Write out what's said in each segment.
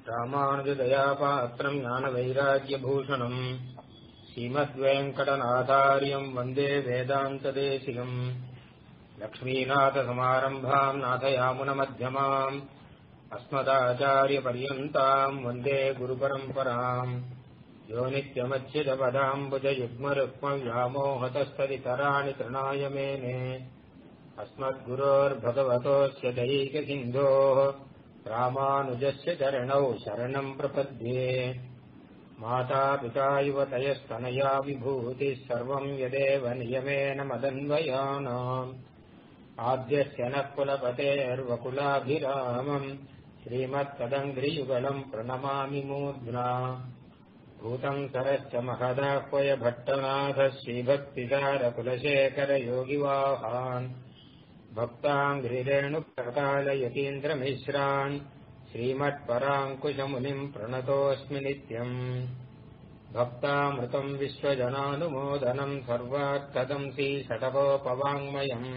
ராமானுஜதயாபாத்திரம் ஞானவைராக்கியபூஷணம் ஸ்ரீமத்வேங்கடநாதாரியம் வந்தே வேதாந்ததேசிகம் லக்ஷ்மீநாதசமாரம்பாம் நாதயாமுனமध्यமாம் अस्मदाचार्यपर्यन्ताम् वन्दे गुरुपरम्पराम् यो नित्यमच्युतपदाम्बुजयुग्मरुक्मव्यामोहतस्तदितराणि तृणाय मेने अस्मद्गुरोर्भगवतोऽस्य दैकसिन्धोः रामानुजस्य चरणौ शरणम् प्रपद्ये मातापिता युवतयस्तनया विभूतिः सर्वम् यदेव नियमेन मदन्वयानाम् आद्यस्य नः कुलपतेर्वकुलाभिरामम् श्रीमत्तदङ्घ्रियुगलम् प्रणमामि मूर्ध्ना भूतम् सरश्च महदाह्वय भट्टनाथ श्रीभक्तिसारकुलशेखरयोगिवाहान् भक्ताङ्घ्रिरेणुप्रकालयतीन्द्रमिश्रान् श्रीमत्पराङ्कुशमुनिम् प्रणतोऽस्मि नित्यम् भक्तामृतम् विश्वजनानुमोदनम् सर्वात्तदंसि षटकोपवाङ्मयम्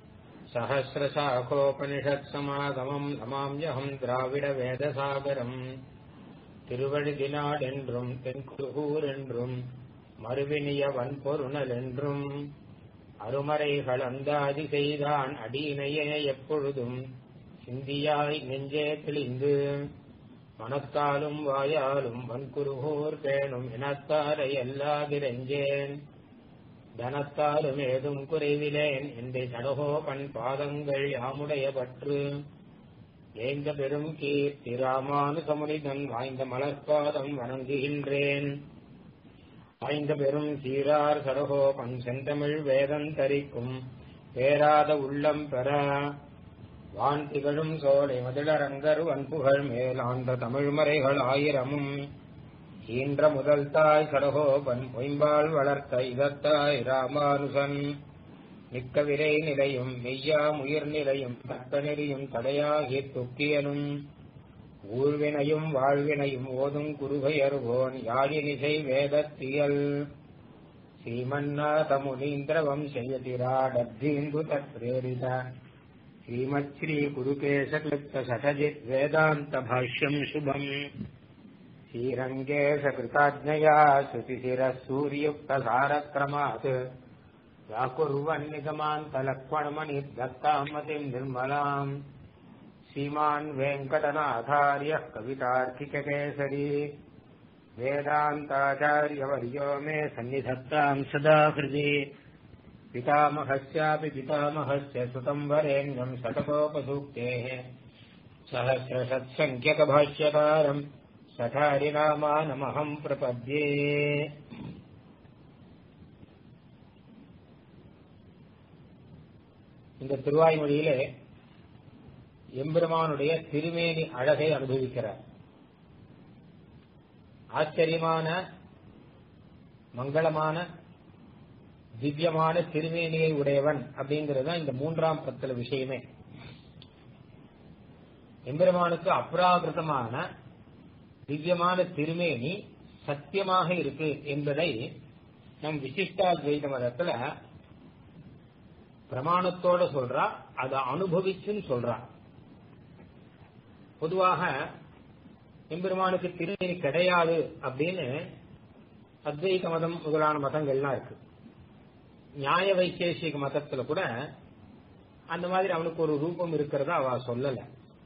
சஹசிரசாகோபனிஷத்சமாகமம் நமாம்யகம் திராவிட வேதசாகரம் திருவழுதினாட் என்றும் தென்குருகூர் என்றும் மறுவினிய வன்பொருணல் என்றும் அருமறைகள் அந்தாதி செய்தான் அடியினையே எப்பொழுதும் சிந்தியாய் நெஞ்சே தெளிந்து மனத்தாலும் வாயாலும் வன்குருகூர் பேணும் இனத்தாரை எல்லாதிரெஞ்சேன் தனத்தாலும் ஏதும் குறைவிலேன் இந்த சடகோபன் பாதங்கள் யாமுடைய பற்று ஏந்த பெரும் கீர்த்தி ராமானுசமுனிதன் வாய்ந்த மலர்பாதம் வணங்குகின்றேன் வாய்ந்த பெரும் சீரார் சடகோபன் செந்தமிழ் வேதம் தரிக்கும் பேராத உள்ளம் பெற வான் திகழும் சோலை மதிலரங்கர் வன்புகழ் மேலாண்ட தமிழ்மறைகள் ஆயிரமும் ஈன்ற முதல் தாய் சடகோபன் பொய்ம்பால் வளர்த்த இதத்தாய் ராமானுசன் மிக்க விரை நிலையும் மெய்யா முயிர் நிலையும் தக்க நெறியும் தடையாகி துக்கியனும் ஊழ்வினையும் வாழ்வினையும் ஓதும் குருகையருவோன் யாழினிசை வேதத்தியல் ஸ்ரீமன்னாத முனீந்திர வம்சயதிராடத்தீந்து தத்ரேரித ஸ்ரீமத் ஸ்ரீ குருகேசக்லிப்த சடஜித் வேதாந்த பாஷ்யம் சுபம் श्रीरङ्गेशकृताज्ञया श्रुतिशिरः सूर्युक्तसारक्रमात् व्याकुर्वन्निगमान्तलक्ष्मणमणिर्दत्ताम् मतिम् निर्मलाम् श्रीमान् वेङ्कटनाथार्यः कवितार्किककेसरी वेदान्ताचार्यवर्यो मे सन्निधत्ताम् सदा हृदि पितामहस्यापि पितामहस्य सुतम् वरेण्यम् शतकोपसूक्तेः सहस्रशत्सङ्ख्यकभाष्यकारम् சடாரிநாமானமகம் பிரபத்யே இந்த திருவாய்மொழியிலே எம்பெருமானுடைய திருமேனி அழகை அனுபவிக்கிறார் ஆச்சரியமான மங்களமான திவ்யமான திருமேனியை உடையவன் அப்படிங்கிறது இந்த மூன்றாம் பத்துல விஷயமே எம்பெருமானுக்கு அப்ராகிருதமான திவ்யமான திருமேனி சத்தியமாக இருக்கு என்பதை நம் விசிஷ்டாத்வைத மதத்துல பிரமாணத்தோட சொல்றா அதை அனுபவிச்சுன்னு சொல்றா பொதுவாக எம்பெருமானுக்கு திருமேனி கிடையாது அப்படின்னு அத்வைத மதம் முதலான மதங்கள்லாம் இருக்கு நியாய வைசேஷிக மதத்துல கூட அந்த மாதிரி அவனுக்கு ஒரு ரூபம் இருக்கிறதா அவ சொல்லல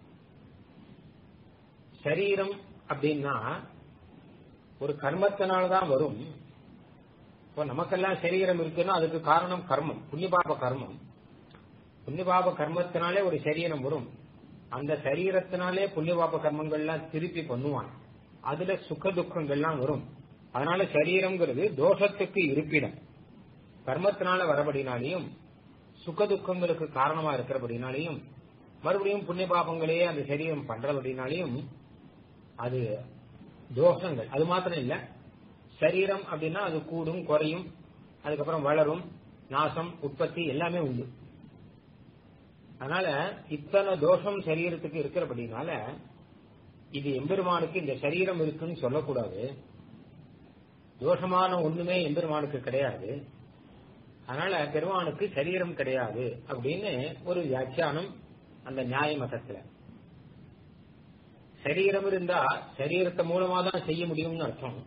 சரீரம் அப்படின்னா ஒரு கர்மத்தினால்தான் வரும் இப்போ நமக்கெல்லாம் சரீரம் இருக்குன்னா அதுக்கு காரணம் கர்மம் புண்ணியபாப கர்மம் புண்ணியபாப கர்மத்தினாலே ஒரு சரீரம் வரும் அந்த சரீரத்தினாலே புண்ணியபாப கர்மங்கள்லாம் திருப்பி பண்ணுவான் அதுல சுக துக்கங்கள்லாம் வரும் அதனால சரீரம்ங்கிறது தோஷத்துக்கு இருப்பிடம் கர்மத்தினால வரபடினாலையும் சுக துக்கங்களுக்கு காரணமா இருக்கிறபடினாலையும் மறுபடியும் புண்ணிய பாபங்களே அந்த சரீரம் பண்றபடினாலையும் அது தோஷங்கள் அது மாத்திரம் இல்ல சரீரம் அப்படின்னா அது கூடும் குறையும் அதுக்கப்புறம் வளரும் நாசம் உற்பத்தி எல்லாமே உண்டு அதனால இத்தனை தோஷம் சரீரத்துக்கு இருக்கிறபடினால இது எம்பெருமானுக்கு இந்த சரீரம் இருக்குன்னு சொல்லக்கூடாது தோஷமான ஒண்ணுமே எம்பெருமானுக்கு கிடையாது அதனால பெருமானுக்கு சரீரம் கிடையாது அப்படின்னு ஒரு வியாக்கியானம் அந்த நியாய மதத்துல சரீரம் இருந்தா சரீரத்தை மூலமா தான் செய்ய முடியும்னு அர்த்தம்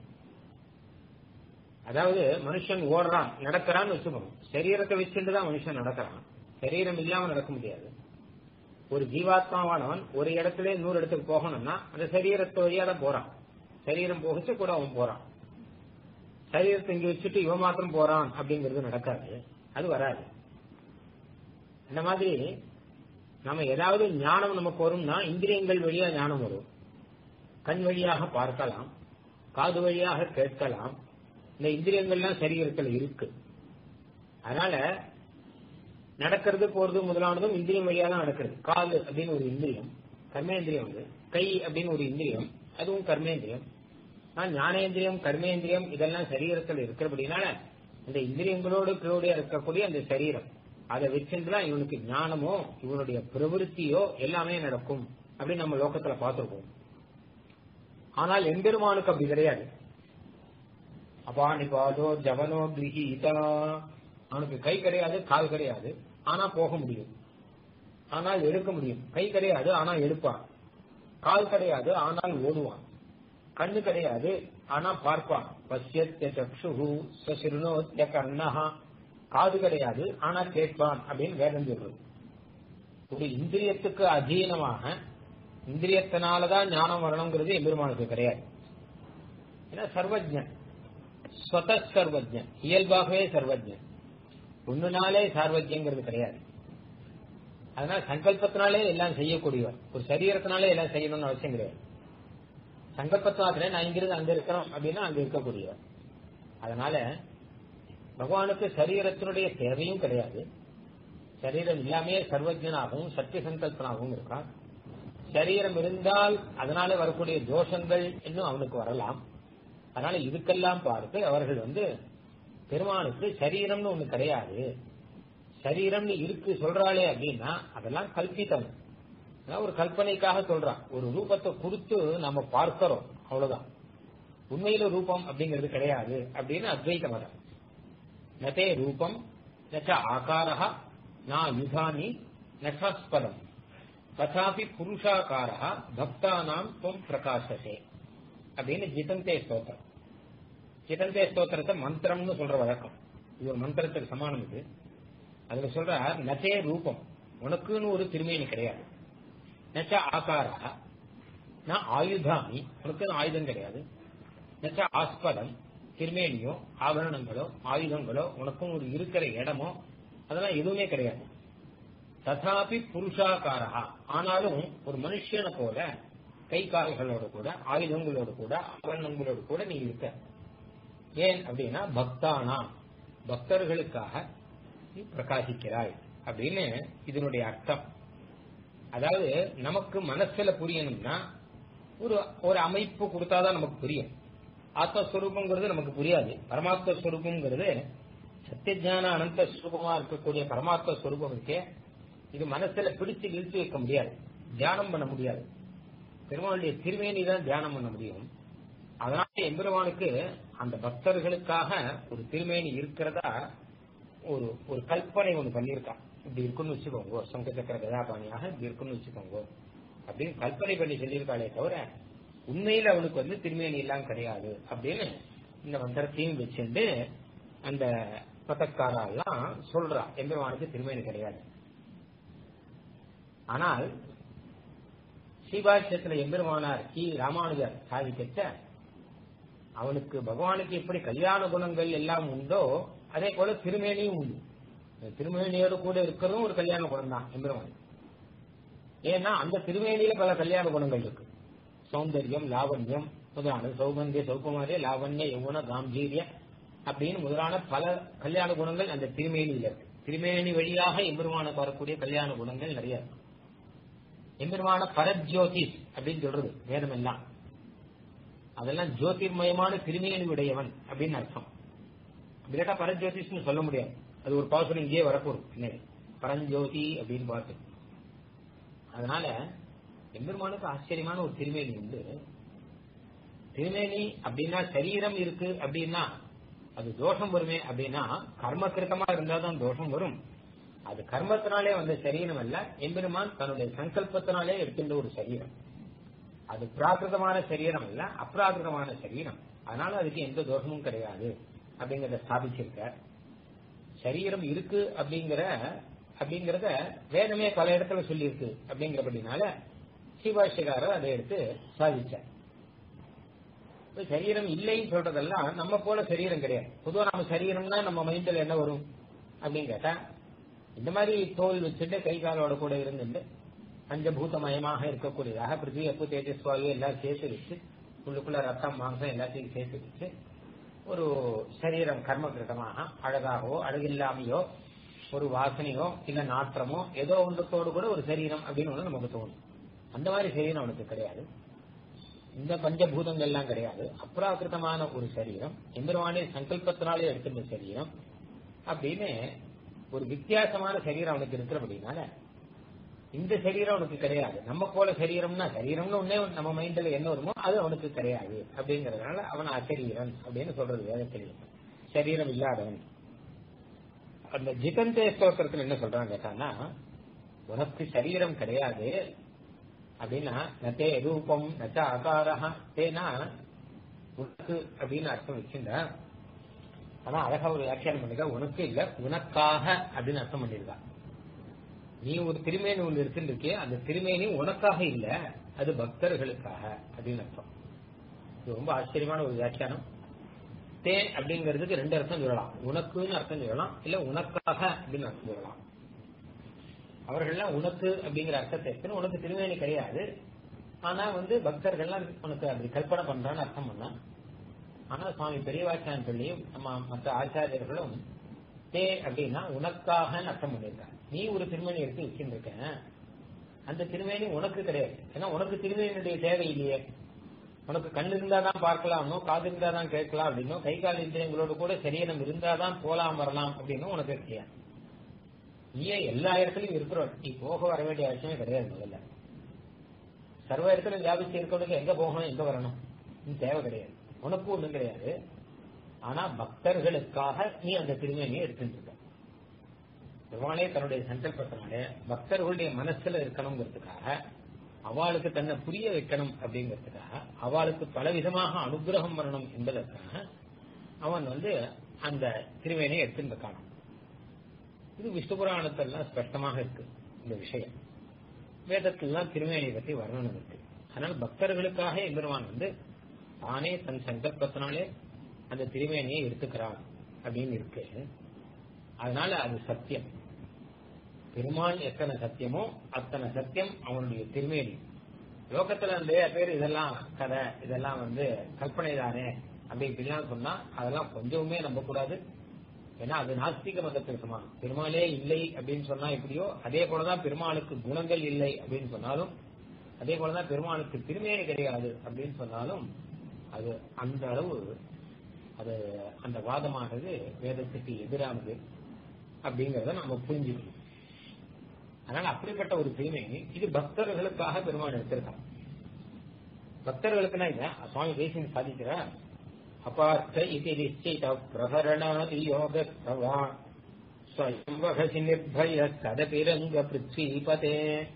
அதாவது மனுஷன் ஓடுறான் நடக்கிறான்னு வச்சுக்கோங்க சரீரத்தை வச்சுட்டு தான் மனுஷன் நடக்கிறான் சரீரம் இல்லாம நடக்க முடியாது ஒரு ஜீவாத்மாவானவன் ஒரு இடத்துல இன்னொரு இடத்துக்கு போகணும்னா அந்த சரீரத்தை வழியா தான் போறான் சரீரம் போகச்சு கூட அவன் போறான் சரீரத்தை இங்க வச்சுட்டு இவன் மாத்திரம் போறான் அப்படிங்கிறது நடக்காது அது வராது இந்த மாதிரி நம்ம ஏதாவது ஞானம் நமக்கு வரும்னா இந்திரியங்கள் வழியா ஞானம் வரும் கண் வழியாக பார்க்கலாம் காது வழியாக கேட்கலாம் இந்த இந்திரியங்கள்லாம் சரீரத்தில் இருக்கு அதனால நடக்கிறது போறது முதலானதும் இந்திரியம் வழியா தான் நடக்கிறது காது அப்படின்னு ஒரு இந்திரியம் கர்மேந்திரியம் வந்து கை அப்படின்னு ஒரு இந்திரியம் அதுவும் கர்மேந்திரியம் நான் ஞானேந்திரியம் கர்மேந்திரியம் இதெல்லாம் சரீரத்தில் இருக்கிறபடினால இந்த இந்திரியங்களோடு கிரோடியா இருக்கக்கூடிய அந்த சரீரம் அதை வச்சுதான் இவனுக்கு ஞானமோ இவனுடைய பிரவருத்தியோ எல்லாமே நடக்கும் அப்படின்னு நம்ம லோகத்துல பார்த்திருக்கோம் ஆனால் எம்பெருமானுக்கு அப்படி கிடையாது அபானி பாதோ ஜவனோ கிரகீதா அவனுக்கு கை கிடையாது கால் கிடையாது ஆனா போக முடியும் ஆனால் எடுக்க முடியும் கை கிடையாது ஆனா எடுப்பான் கால் கிடையாது ஆனால் ஓடுவான் கண்ணு கிடையாது ஆனா பார்ப்பான் பசியத்திய சக்ஷு சசிருணோத்திய கண்ணஹா காது கிடையாது ஆனா கேட்பான் அப்படின்னு வேதம் சொல்றது ஒரு இந்திரியத்துக்கு அதீனமாக இந்திரியத்தினாலதான் ஞானம் வரணுங்கிறது எம்பெருமானுக்கு கிடையாது ஏன்னா சர்வஜன் ஸ்வத சர்வஜன் இயல்பாகவே சர்வஜன் ஒண்ணுனாலே சர்வஜங்கிறது கிடையாது அதனால சங்கல்பத்தினாலே எல்லாம் செய்யக்கூடியவர் ஒரு சரீரத்தினாலே எல்லாம் செய்யணும்னு அவசியம் கிடையாது சங்கல்பத்தினால நான் இங்கிருந்து அங்க இருக்கிறோம் அப்படின்னா அங்க இருக்கக்கூடியவர் அதனால பகவானுக்கு சரீரத்தினுடைய தேவையும் கிடையாது சரீரம் இல்லாமே சர்வஜனாகவும் சத்திய சங்கல்பனாகவும் இருக்கான் சரீரம் இருந்தால் அதனால வரக்கூடிய தோஷங்கள் இன்னும் அவனுக்கு வரலாம் அதனால இதுக்கெல்லாம் பார்த்து அவர்கள் வந்து பெருமானுக்கு சரீரம்னு ஒண்ணு கிடையாது சரீரம்னு இருக்கு சொல்றாளே அப்படின்னா அதெல்லாம் கல்பித்தம் ஒரு கல்பனைக்காக சொல்றான் ஒரு ரூபத்தை கொடுத்து நம்ம பார்க்கிறோம் அவ்வளவுதான் உண்மையில ரூபம் அப்படிங்கிறது கிடையாது அப்படின்னு அத்வைத மதம் நதே ரூபம் நச்ச ஆகாரா நா யுதானி நச்சாஸ்பதம் ததாபி புருஷாகாரா பக்தானாம் துவம் பிரகாசசே அப்படின்னு ஜிதந்தே ஸ்தோத்திரம் ஜிதந்தே ஸ்தோத்திரத்தை மந்திரம்னு சொல்ற வழக்கம் இது ஒரு மந்திரத்துக்கு சமானம் இது அதுல சொல்ற நச்சே ரூபம் உனக்குன்னு ஒரு திருமேனி கிடையாது நச்ச ஆகாரா நான் ஆயுதாமி உனக்குன்னு ஆயுதம் கிடையாது நச்ச ஆஸ்பதம் திருமேனியோ ஆபரணங்களோ ஆயுதங்களோ உனக்கும் ஒரு இருக்கிற இடமோ அதெல்லாம் எதுவுமே கிடையாது ததாபி புருஷாகாரா ஆனாலும் ஒரு மனுஷனை போல கை கால்களோட கூட ஆயுதங்களோட கூட ஆபரணங்களோட கூட நீ இருக்க ஏன் அப்படின்னா பக்தானா பக்தர்களுக்காக நீ பிரகாசிக்கிறாய் அப்படின்னு இதனுடைய அர்த்தம் அதாவது நமக்கு மனசுல புரியணும்னா ஒரு ஒரு அமைப்பு கொடுத்தாதான் நமக்கு புரியும் ஆத்மஸ்வரூபங்கிறது நமக்கு புரியாது பரமாத்ம ஸ்வரூபங்கிறது சத்தியஜான அனந்த ஸ்வரூபமா இருக்கக்கூடிய பரமாத்ம ஸ்வரூபம் இருக்கே இது மனசுல பிடிச்சு இழுத்து வைக்க முடியாது தியானம் பண்ண முடியாது பெருமாளுடைய திருவேணி தான் தியானம் பண்ண முடியும் அதனால எம்பெருமானுக்கு அந்த பக்தர்களுக்காக ஒரு திருமேனி இருக்கிறதா ஒரு ஒரு கல்பனை ஒண்ணு பண்ணியிருக்கான் இப்படி இருக்குன்னு வச்சுக்கோங்க சங்க சக்கர கதாபாணியாக இப்படி இருக்குன்னு வச்சுக்கோங்க அப்படின்னு கல்பனை பண்ணி சொல்லியிருக்காளே தவிர உண்மையில அவனுக்கு வந்து திருமேனி எல்லாம் கிடையாது அப்படின்னு இந்த மந்திரத்தையும் வச்சுட்டு அந்த பத்தக்காரா எல்லாம் சொல்றா எம்பெருமானுக்கு திருமேனி கிடையாது ஆனால் ஸ்ரீபாஷ்யத்துல எம்பெருமானார் கி ராமானுஜர் சாதிக்கச்ச அவனுக்கு பகவானுக்கு எப்படி கல்யாண குணங்கள் எல்லாம் உண்டோ அதே போல திருமேனியும் உண்டு திருமேனியோடு கூட இருக்கிறதும் ஒரு கல்யாண குணம் தான் எம்பெருமான் ஏன்னா அந்த திருமேனியில பல கல்யாண குணங்கள் இருக்கு சௌந்தரியம் லாவண்யம் முதலான சௌகந்திய சௌகுமாரிய லாவண்ய யௌவன காம்பீரிய அப்படின்னு முதலான பல கல்யாண குணங்கள் அந்த திருமேனியில இருக்கு திருமேனி வழியாக எம்பெருமானுக்கு வரக்கூடிய கல்யாண குணங்கள் நிறைய இருக்கு எம்பெருமான பரஜோதிஷ் அப்படின்னு சொல்றது வேதம் எல்லாம் அதெல்லாம் ஜோதிர்மயமான திருமேனி உடையவன் அப்படின்னு அர்த்தம் இல்லாட்டா பரஜோதிஷ்னு சொல்ல முடியாது அது ஒரு பாசுரம் இங்கேயே வரக்கூடும் பரஞ்சோதி அப்படின்னு பார்த்து அதனால எம்பெருமானுக்கு ஆச்சரியமான ஒரு திருமேனி உண்டு திருமேனி அப்படின்னா சரீரம் இருக்கு அப்படின்னா அது தோஷம் வருமே அப்படின்னா கர்மகிருத்தமா இருந்தாதான் தோஷம் வரும் அது கர்மத்தினாலே வந்த சரீரம் அல்ல எம்பெருமான் தன்னுடைய சங்கல்பத்தினாலே எடுக்கின்ற ஒரு சரீரம் அது பிராகிருதமான சரீரம் இல்ல அப்ராகிருதமான சரீரம் அதனால அதுக்கு எந்த தோஷமும் கிடையாது அப்படிங்கறத ஸ்தாபிச்சிருக்க சரீரம் இருக்கு அப்படிங்கிற அப்படிங்கறத வேதமே பல இடத்துல சொல்லியிருக்கு அப்படிங்கிறபடினால சிவாஷிகாரர் அதை எடுத்து சாதிச்சார் இப்ப சரீரம் இல்லைன்னு சொல்றதெல்லாம் நம்ம போல சரீரம் கிடையாது பொதுவா நம்ம சரீரம்னா நம்ம மைண்டில் என்ன வரும் அப்படின்னு கேட்டா இந்த மாதிரி தோல் வச்சுட்டு கை காலோட கூட இருந்துட்டு பஞ்சபூதமயமாக இருக்கக்கூடியதாக பிருத்திவி அப்பு தேஜஸ் வாயு எல்லாம் சேர்த்து வச்சு உள்ளுக்குள்ள ரத்தம் மாம்சம் எல்லாத்தையும் சேர்த்து வச்சு ஒரு சரீரம் கர்மகிருத்தமாக அழகாகவோ அழகில்லாமையோ ஒரு வாசனையோ இல்ல நாற்றமோ ஏதோ ஒன்றுத்தோடு கூட ஒரு சரீரம் அப்படின்னு ஒண்ணு நமக்கு தோணும் அந்த மாதிரி சரீரம் அவனுக்கு கிடையாது இந்த பஞ்சபூதங்கள் எல்லாம் கிடையாது அப்ராகிருதமான ஒரு சரீரம் எந்திரவானே சங்கல்பத்தினாலே எடுத்துட்ட சரீரம் அப்படின்னு ஒரு வித்தியாசமான சரீரம் அவனுக்கு இருக்கிறபடினால இந்த சரீரம் அவனுக்கு கிடையாது நம்ம போல சரீரம்னா சரீரம்னு ஒன்னே நம்ம மைண்ட்ல என்ன வருமோ அது அவனுக்கு கிடையாது அப்படிங்கறதுனால அவன் அசரீரன் அப்படின்னு சொல்றது வேதத்தில் சரீரம் இல்லாதவன் அந்த ஜிகந்தே ஸ்தோத்திரத்துல என்ன சொல்றாங்க கேட்டானா உனக்கு சரீரம் கிடையாது அப்படின்னா நத்தே ரூபம் நச்ச ஆகாரா தேனா உனக்கு அப்படின்னு அர்த்தம் வச்சிருந்தா ஆனா அழகா ஒரு வியாக்கியானம் பண்ணிருக்கா உனக்கு இல்ல உனக்காக அப்படின்னு அர்த்தம் பண்ணிருக்கா நீ ஒரு திருமேனி ஒன்று இருக்கின்றிருக்கே அந்த திருமேனி உனக்காக இல்ல அது பக்தர்களுக்காக அப்படின்னு அர்த்தம் இது ரொம்ப ஆச்சரியமான ஒரு வியாக்கியானம் தே அப்படிங்கிறதுக்கு ரெண்டு அர்த்தம் சொல்லலாம் உனக்குன்னு அர்த்தம் சொல்லலாம் இல்ல உனக்காக அப்படின்னு அர்த்தம் சொல்லலாம் அவர்கள்லாம் உனக்கு அப்படிங்கிற அர்த்தத்தை எடுத்து உனக்கு திருமேனி கிடையாது ஆனா வந்து பக்தர்கள்லாம் உனக்கு அப்படி கல்பனை பண்றான்னு அர்த்தம் பண்ணா ஆனா சுவாமி பெரியவாச்சான் சொல்லியும் நம்ம மற்ற ஆச்சாரியர்களும் தே அப்படின்னா உனக்காக அர்த்தம் பண்ணியிருக்காங்க நீ ஒரு திருமணி எடுத்து வச்சுருக்க அந்த திருமேனி உனக்கு கிடையாது ஏன்னா உனக்கு திருமேனியுடைய தேவை இல்லையே உனக்கு கண் இருந்தாதான் பார்க்கலாமோ காது இருந்தாதான் கேட்கலாம் அப்படின்னோ கை கால் இந்திரியங்களோட கூட சரீரம் இருந்தாதான் போலாம் வரலாம் அப்படின்னு உனக்கு இருக்கியா நீயே எல்லா இடத்துலயும் இருக்கிறோம் நீ போக வர வேண்டிய அவசியமே கிடையாது முதல்ல சர்வ இடத்துல வியாபிச்சு இருக்கவனுக்கு எங்க போகணும் எங்க வரணும் நீ தேவை கிடையாது உனக்கும் ஒண்ணும் கிடையாது ஆனா பக்தர்களுக்காக நீ அந்த திருமேனியை எடுத்துட்டு இருக்க பெருமானே தன்னுடைய சங்கல்பத்தினால பக்தர்களுடைய மனசுல இருக்கணுங்கிறதுக்காக அவளுக்கு தன்னை புரிய வைக்கணும் அப்படிங்கிறதுக்காக அவளுக்கு பலவிதமாக அனுகிரகம் பண்ணணும் என்பதற்காக அவன் வந்து அந்த திருமேனியை எடுத்துட்டு இருக்கான் இது விஷ்ணு புராணத்தெல்லாம் ஸ்பஷ்டமாக இருக்கு இந்த விஷயம் வேதத்திலாம் திருமேனியை பற்றி வர்ணனம் இருக்கு அதனால பக்தர்களுக்காக எம்பெருமான் வந்து தானே தன் சங்கல்பத்தினாலே அந்த திருமேனியை எடுத்துக்கிறான் அப்படின்னு இருக்கு அதனால அது சத்தியம் பெருமாள் எத்தனை சத்தியமோ அத்தனை சத்தியம் அவனுடைய திருமேனி லோகத்துல நிறைய பேர் இதெல்லாம் கதை இதெல்லாம் வந்து கற்பனை தானே அப்படி இப்படிலாம் சொன்னா அதெல்லாம் கொஞ்சமுமே நம்பக்கூடாது ஏன்னா அது நாஸ்திக மதத்துக்கு சமானம் பெருமாளே இல்லை அப்படின்னு சொன்னா எப்படியோ அதே போலதான் பெருமாளுக்கு குணங்கள் இல்லை அப்படின்னு சொன்னாலும் அதே போலதான் பெருமாளுக்கு திருமேனி கிடையாது அப்படின்னு சொன்னாலும் அது அந்த அளவு அது அந்த வாதமானது வேதத்துக்கு எதிரானது அப்படிங்கறத நம்ம புரிஞ்சுக்கணும் அதனால அப்படிப்பட்ட ஒரு திருமேனி இது பக்தர்களுக்காக பெருமாள் எடுத்திருக்கான் பக்தர்களுக்குன்னா இல்ல சுவாமி தேசியம் சாதிக்கிறார் அபார்த்த இது நிச்சயித பிரகரணாதி யோகஸ்தவா ஸ்வயம் வகசி நிர்பய ததபிரங்க பிருத்வீபதே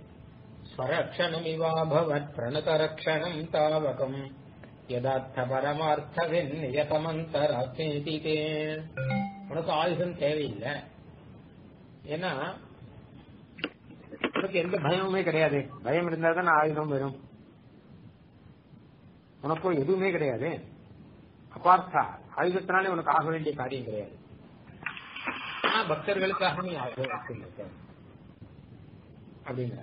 ஸ்வரக்ஷணமிவாபவத் பிரணதரக்ஷணம் தாவகம் யதார்த்த பரமார்த்த நியதமந்தராத்மேதி தே உனக்கு ஆயுதம் தேவையில்லை ஏன்னா உனக்கு எந்த பயமுமே கிடையாது பயம் இருந்தா தான் ஆயுதம் வரும் உனக்கும் எதுவுமே கிடையாது அபார்த்தா ஆயுதத்தினாலே உனக்கு ஆக வேண்டிய காரியம் கிடையாது ஆனா பக்தர்களுக்காக நீ ஆயுதம் வச்சிருக்க அப்படிங்கிற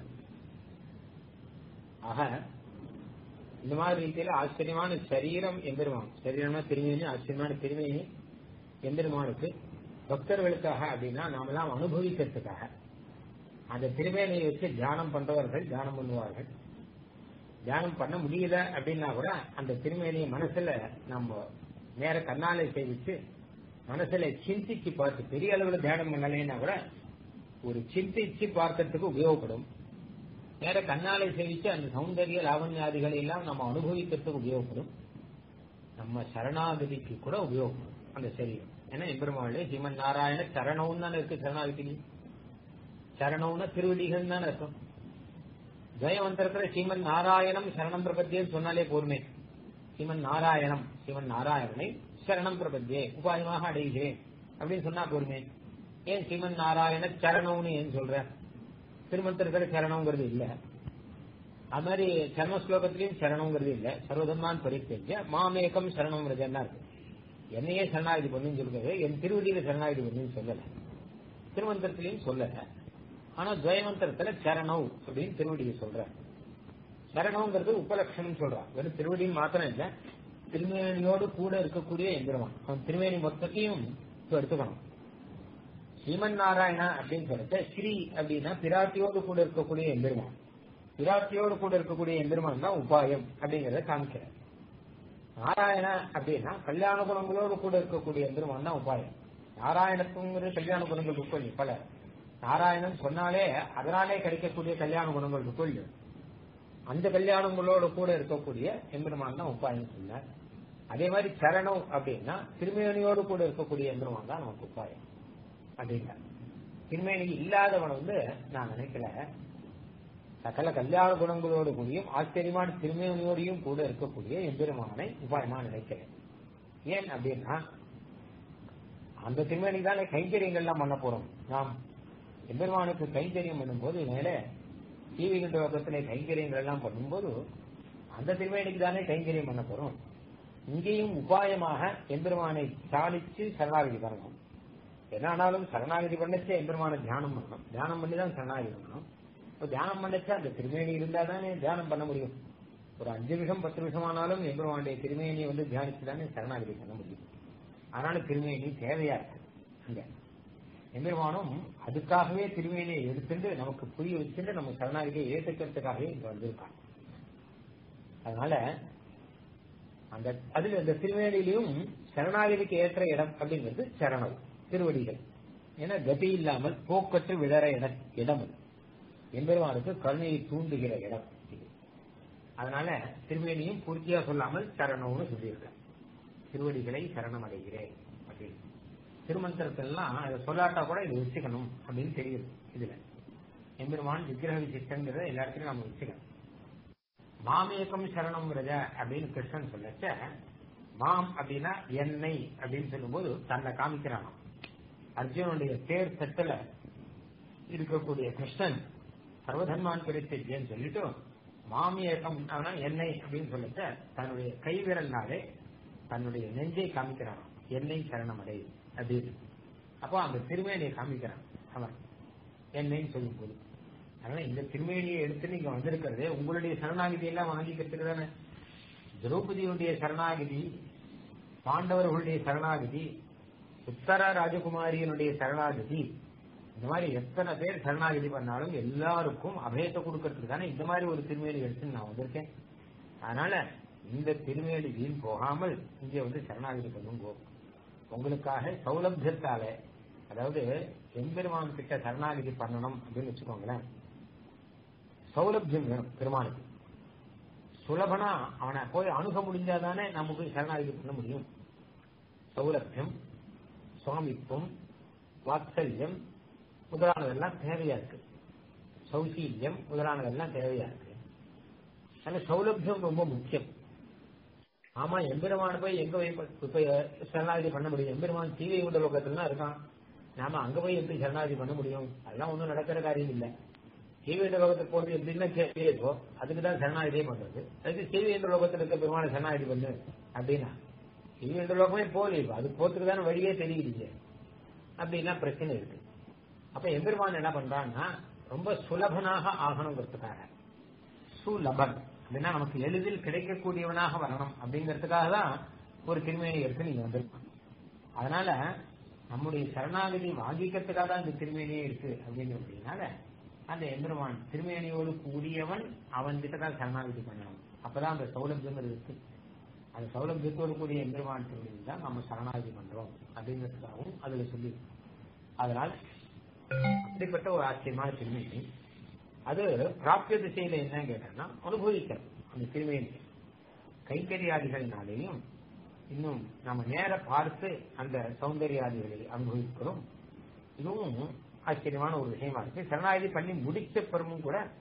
ஆக இந்த மாதிரி ரீதியில ஆச்சரியமான சரீரம் எம்பெருமான் சரீரம்னா திருமேனி ஆச்சரியமான திருமேனி எம்பெருமானுக்கு பக்தர்களுக்காக அப்படின்னா நாமெல்லாம் அனுபவிக்கிறதுக்காக அந்த திருமேனியை வச்சு தியானம் பண்றவர்கள் தியானம் பண்ணுவார்கள் தியானம் பண்ண முடியல அப்படின்னா கூட அந்த திருமேனியை மனசுல நம்ம நேர கண்ணாலை சேவிச்சு மனசுல சிந்திச்சு பார்த்து பெரிய அளவுல தியானம் பண்ணலைன்னா கூட ஒரு சிந்திச்சு பார்க்கறதுக்கு உபயோகப்படும் நேர கண்ணாலை சேவிச்சு அந்த சௌந்தரிய லாவண்யாதிகளை எல்லாம் நம்ம அனுபவிக்கிறதுக்கு உபயோகப்படும் நம்ம சரணாகதிக்கு கூட உபயோகப்படும் அந்த சரீரம் ஏன்னா எம்பெருமாள் சிவன் நாராயண சரணம் தானே இருக்கு சரணாகதி சரணம்னா திருவடிகள் தானே இருக்கும் துவயமந்திரத்துல ஸ்ரீமன் நாராயணம் சரணம் பிரபத்தியன்னு சொன்னாலே போருமே ஸ்ரீமன் நாராயணம் ஸ்ரீமன் நாராயணனை சரணம் பிரபத்தியே உபாயமாக அடைகிறேன் அப்படின்னு சொன்னா போருமே ஏன் ஸ்ரீமன் நாராயண சரணம்னு ஏன் சொல்ற திருமந்திரத்துல சரணம்ங்கிறது இல்ல அது மாதிரி சர்ம ஸ்லோகத்திலையும் சரணம்ங்கிறது இல்ல சர்வதர்மான் பரித்தெஞ்ச மாமேகம் சரணம்ங்கிறது என்ன இருக்கு என்னையே சரணாகதி பண்ணுன்னு சொல்றது என் திருவடியில சரணாகதி பண்ணுன்னு சொல்லல திருமந்திரத்திலையும் சொல்லல ஆனா துவயமந்திரத்துல சரணம் அப்படின்னு திருவடியை சொல்ற சரணம்ங்கிறது உபலட்சணம் சொல்றான் வெறும் திருவடின்னு மாத்திரம் இல்ல திருமேனியோடு கூட இருக்கக்கூடிய எந்திரமான் அவன் திருமேனி மொத்தத்தையும் இப்ப எடுத்துக்கணும் ஸ்ரீமன் நாராயணா அப்படின்னு சொல்லிட்டு ஸ்ரீ அப்படின்னா பிராட்டியோடு கூட இருக்கக்கூடிய எம்பெருமான் பிராட்டியோடு கூட இருக்கக்கூடிய எம்பெருமான் தான் உபாயம் அப்படிங்கறத காமிக்கிறார் நாராயண அப்படின்னா கல்யாண குணங்களோடு கூட இருக்கக்கூடிய எம்பெருமான் தான் உபாயம் நாராயணத்துங்கிறது கல்யாண குணங்கள் இருக்கும் பல நாராயணன் சொன்னாலே அதனாலே கிடைக்கக்கூடிய கல்யாண குணங்கள் இருக்கும் அந்த கல்யாணங்களோடு கூட இருக்கக்கூடிய எம்பெருமான் தான் உபாயம் சொன்னார் அதே மாதிரி சரணம் அப்படின்னா திருமேனியோடு கூட இருக்கக்கூடிய எம்பெருமான் தான் நமக்கு உபாயம் அப்படின்னா திருமேனி இல்லாதவன் வந்து நான் நினைக்கல சகல கல்யாண குணங்களோடு கூடியும் ஆச்சரியமான திருமேனியோடையும் கூட இருக்கக்கூடிய எம்பெருமானை உபாயமா நினைக்கிறேன் ஏன் அப்படின்னா அந்த திருமேனி தானே கைங்கரியங்கள்லாம் பண்ண போறோம் நாம் எம்பெருமானுக்கு கைங்கரியம் பண்ணும்போது மேல தீவிகின்ற லோகத்திலே கைங்கரியங்கள் எல்லாம் பண்ணும்போது அந்த திருமேனிக்கு தானே கைங்கரியம் பண்ண போறோம் இங்கேயும் உபாயமாக எம்பெருமானை சாலிச்சு சரணாகதி பண்ணணும் என்ன ஆனாலும் சரணாகதி பண்ணச்சே எம்பெருமான தியானம் பண்ணணும் தியானம் பண்ணி தான் சரணாகதி பண்ணணும் இப்போ தியானம் பண்ணச்சா அந்த திருமேனி இருந்தா தானே தியானம் பண்ண முடியும் ஒரு அஞ்சு நிமிஷம் பத்து நிமிஷம் ஆனாலும் எம்பெருமானுடைய திருமேனியை வந்து தியானிச்சு தானே சரணாகதி பண்ண முடியும் அதனால திருமேனி தேவையா இருக்கு அங்க எம்பெருமானும் அதுக்காகவே திருமேனியை எடுத்துட்டு நமக்கு புரிய வச்சுட்டு நம்ம சரணாகதியை ஏற்றுக்கிறதுக்காகவே இங்க வந்திருக்காங்க அதனால அந்த அதுல இந்த திருவேணியிலையும் சரணாகதிக்கு ஏற்ற இடம் அப்படிங்கிறது சரணம் திருவடிகள் ஏன்னா கதி இல்லாமல் போக்கற்று விழற இடம் இடம் அது எம்பெருமானுக்கு கருணையை தூண்டுகிற இடம் இது அதனால திருவேணியும் பூர்த்தியா சொல்லாமல் சரணம்னு சொல்லியிருக்கார் திருவடிகளை சரணம் அடைகிறேன் அப்படின்னு திருமந்திரத்திலாம் அதை சொல்லாட்டா கூட இதை வச்சுக்கணும் அப்படின்னு தெரியுது இதுல எம்பெருமான் விக்கிரக விசிஷ்டங்கிறத எல்லா இடத்துலயும் நம்ம வச்சுக்கணும் மாமேகம் சரணம்ங்கிறத அப்படின்னு கிருஷ்ணன் சொல்லச்ச மாம் அப்படின்னா என்னை அப்படின்னு சொல்லும்போது தன்னை காமிக்கிறான் அர்ஜுனுடைய தேர் தட்டுல இருக்கக்கூடிய கிருஷ்ணன் சர்வதர்மான் பிரித்தேன்னு சொல்லிட்டு மாமியகம் என்னை அப்படின்னு சொல்லிட்டு தன்னுடைய கைவிரல்னாலே தன்னுடைய நெஞ்சை காமிக்கிறான் என்னை சரணமடை அப்படின்னு அப்போ அந்த திருமேனியை காமிக்கிறான் அவன் என்னைன்னு சொல்லும் போது அதனால இந்த திருமேனியை எடுத்து நீங்க வந்திருக்கிறது உங்களுடைய சரணாகிதி எல்லாம் வாங்கிக்கிறதுக்கு தானே திரௌபதியுடைய சரணாகிதி பாண்டவர்களுடைய சரணாகிதி உத்தர ராஜகுமாரியனுடைய சரணாகிதி இந்த மாதிரி எத்தனை பேர் சரணாகிதி பண்ணாலும் எல்லாருக்கும் அபயத்தை கொடுக்கறதுக்கு தானே இந்த மாதிரி ஒரு திருமேனி எடுத்து நான் வந்திருக்கேன் அதனால இந்த திருமேனி வீண் போகாமல் இங்கே வந்து சரணாகிதி பண்ணுங்க உங்களுக்காக சௌலபியத்தால அதாவது எம்பெருமான் கிட்ட சரணாகிதி பண்ணணும் அப்படின்னு வச்சுக்கோங்களேன் சௌலபியம் வேணும் பெருமானுக்கு சுலபனா அவனை போய் அணுக முடிஞ்சாதானே நம்ம போய் சரணாகிதி பண்ண முடியும் சௌலபியம் சுவாமித்துவம் வாத்சல்யம் முதலானதெல்லாம் தேவையா இருக்கு சௌசீல்யம் முதலானதெல்லாம் தேவையா இருக்கு ஆனா சௌலபியம் ரொம்ப முக்கியம் ஆமா எம்பெருமான போய் எங்க போய் இப்ப சரணாகதி பண்ண முடியும் எம்பெருமான் தீவை உண்ட லோகத்துல இருக்கான் நாம அங்க போய் எப்படி சரணாகதி பண்ண முடியும் அதெல்லாம் ஒன்றும் நடக்கிற காரியம் இல்லை சீவேந்திர லோகத்துக்கு போறது எப்படின்னா கேட்கோ அதுக்கு தான் சரணாகதியே பண்றது அதுக்கு சீவேந்திர லோகத்தில் இருக்க பெருமான சரணாகதி பண்ணு அப்படின்னா சீவேந்திர லோகமே போகல இப்போ அது போறதுக்கு தானே வழியே தெரியுது அப்படின்னா பிரச்சனை இருக்கு அப்ப எம்பெருமான் என்ன பண்றான்னா ரொம்ப சுலபனாக ஆகணுங்கிறதுக்காக சுலபன் அப்படின்னா நமக்கு எளிதில் கிடைக்கக்கூடியவனாக வரணும் அப்படிங்கிறதுக்காக தான் ஒரு திருமேனி எடுத்து நீங்க வந்திருக்கோம் அதனால நம்முடைய சரணாகதி வாங்கிக்கிறதுக்காக தான் இந்த திருமேனியே இருக்கு அப்படிங்கிறதுனால அந்த எம்பெருமான் திருமேனியோடு கூடியவன் அவன் கிட்ட தான் சரணாகதி பண்ணணும் அப்பதான் அந்த சௌலபியம் இருக்கு அந்த சௌலபியத்தோடு கூடிய எம்பெருமான் திருமணி தான் நம்ம சரணாகதி பண்றோம் அப்படிங்கிறதுக்காகவும் அதுல சொல்லி அதனால் அப்படிப்பட்ட ஒரு ஆச்சரியமான திருமேனி அது பிராப்திய திசையில என்ன கேட்டா அனுபவிக்கணும் அந்த திருமேனி கைங்கரியாதிகளினாலேயும் இன்னும் நம்ம நேர பார்த்து அந்த சௌந்தர்யாதிகளை அனுபவிக்கிறோம் இதுவும் ஆச்சரியமான ஒரு விஷயமா இருக்கு சரணாகதி பண்ணி முடிச்ச பிறமும் கூட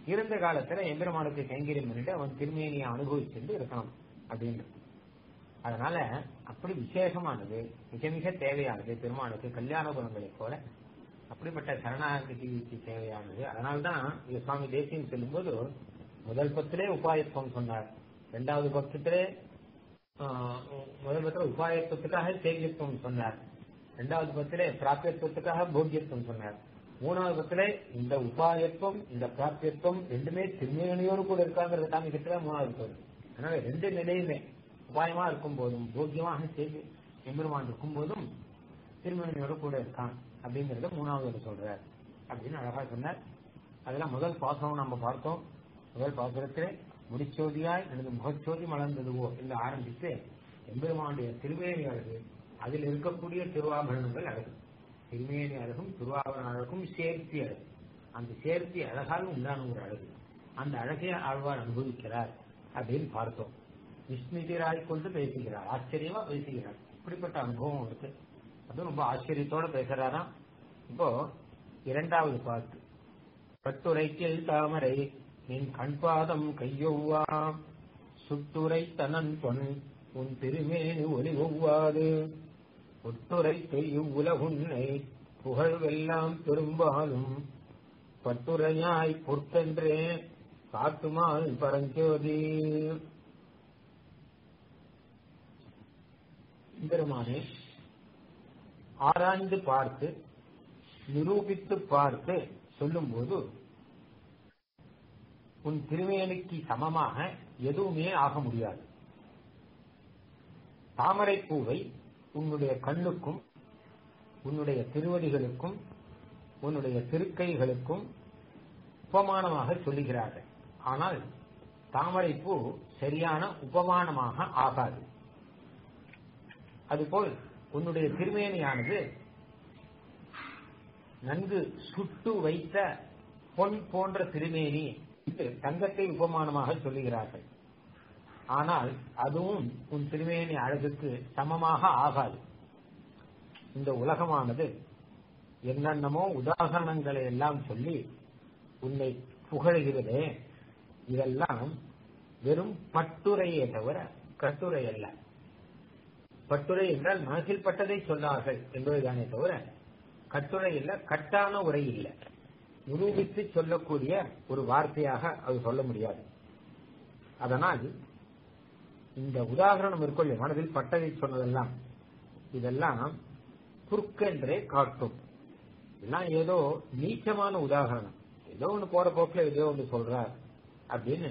இருந்த காலத்துல எம்பெருமானுக்கு கைங்கரியம் பண்ணிட்டு அவன் திருமேனியை அனுபவிச்சுட்டு இருக்கணும் அப்படின்னு அதனால அப்படி விசேஷமானது மிக மிக தேவையானது பெருமானுக்கு கல்யாண குணங்களைப் போல அப்படிப்பட்ட சரணாகதிக்கு தேவையானது அதனால்தான் இது சுவாமி தேசியம் சொல்லும்போது முதல் பத்திலே உபாயத்துவம் சொன்னார் இரண்டாவது பக்கத்திலே ஆஹ், முதல் பத்திர உபாயத்துவத்துக்காக சேவியத்துவம் சொன்னார் இரண்டாவது பத்திலே பிராபியத்துவத்துக்காக போக்கியத்துவம் சொன்னார் மூணாவது பத்திலே இந்த உபாயத்துவம் இந்த பிராபியத்துவம் ரெண்டுமே திருமேனியோடு கூட இருக்காங்கிறத காமிக்கிறதுல மூணாவது பகுதி அதனால ரெண்டு நிலையுமே உபாயமா இருக்கும் போதும் போக்கியமாக செய்து எம்பெருமான் இருக்கும் போதும் திருமணியோட கூட இருக்கான் அப்படிங்கறத மூணாவது சொல்றார் அப்படின்னு அழகா சொன்னார் அதெல்லாம் முதல் பாசனம் நம்ம பார்த்தோம் முதல் பாசுரத்திலே முடிச்சோதியாய் எனது முகச்சோதி மலர்ந்ததுவோ என்று ஆரம்பித்து எம்பெருமானுடைய திருமேனி அழகு அதில் இருக்கக்கூடிய திருவாபரணங்கள் அழகு திருமேனி அழகும் திருவாபரண அழகும் சேர்த்தி அழகு அந்த சேர்த்தி அழகால் உண்டான ஒரு அழகு அந்த அழகை ஆழ்வார் அனுபவிக்கிறார் அப்படின்னு பார்த்தோம் விஸ்மிதிராய் கொண்டு பேசுகிறார் ஆச்சரியமா பேசுகிறார் இப்படிப்பட்ட அனுபவம் இருக்கு அதுவும் ரொம்ப ஆச்சரியத்தோட பேசுறாராம் இப்போ இரண்டாவது பாட்டு கட்டுரைக்கில் தாமரை நின் கண்பாதம் கையொவ்வா சுட்டுரை தனன் பொன் உன் திருமேனி ஒளி ஒவ்வாது ஒட்டுரை செய்யும் உலகுன்னை புகழ்வெல்லாம் பெரும்பாலும் பட்டுரையாய் பொற்கென்றே காட்டுமால் பரஞ்சோதி பெருமானே ஆராய்ந்து பார்த்து நிரூபித்து பார்த்து சொல்லும்போது உன் திருமேனிக்கு சமமாக எதுவுமே ஆக முடியாது தாமரை பூவை உன்னுடைய கண்ணுக்கும் உன்னுடைய திருவடிகளுக்கும் உன்னுடைய திருக்கைகளுக்கும் உபமானமாக சொல்லுகிறார்கள் ஆனால் தாமரை பூ சரியான உபமானமாக ஆகாது அதுபோல் உன்னுடைய திருமேனியானது நன்கு சுட்டு வைத்த பொன் போன்ற திருமேனி என்று தங்கத்தை உபமானமாக சொல்லுகிறார்கள் ஆனால் அதுவும் உன் திருமேனி அழகுக்கு சமமாக ஆகாது இந்த உலகமானது என்னென்னமோ உதாரணங்களை எல்லாம் சொல்லி உன்னை புகழ்கிறதே இதெல்லாம் வெறும் பட்டுரையே தவிர கட்டுரை அல்ல பட்டுரை என்றால் மனசில் பட்டதை சொன்னார்கள் என்பதுதானே தவிர கட்டுரை இல்ல கட்டான உரை இல்லை நிரூபித்து சொல்லக்கூடிய ஒரு வார்த்தையாக அது சொல்ல முடியாது அதனால் இந்த உதாரணம் இருக்கொள்ள மனதில் பட்டதை சொன்னதெல்லாம் இதெல்லாம் குறுக்கென்றே காட்டும் இதெல்லாம் ஏதோ நீச்சமான உதாரணம் ஏதோ ஒண்ணு போற போக்குல ஏதோ ஒன்று சொல்றார் அப்படின்னு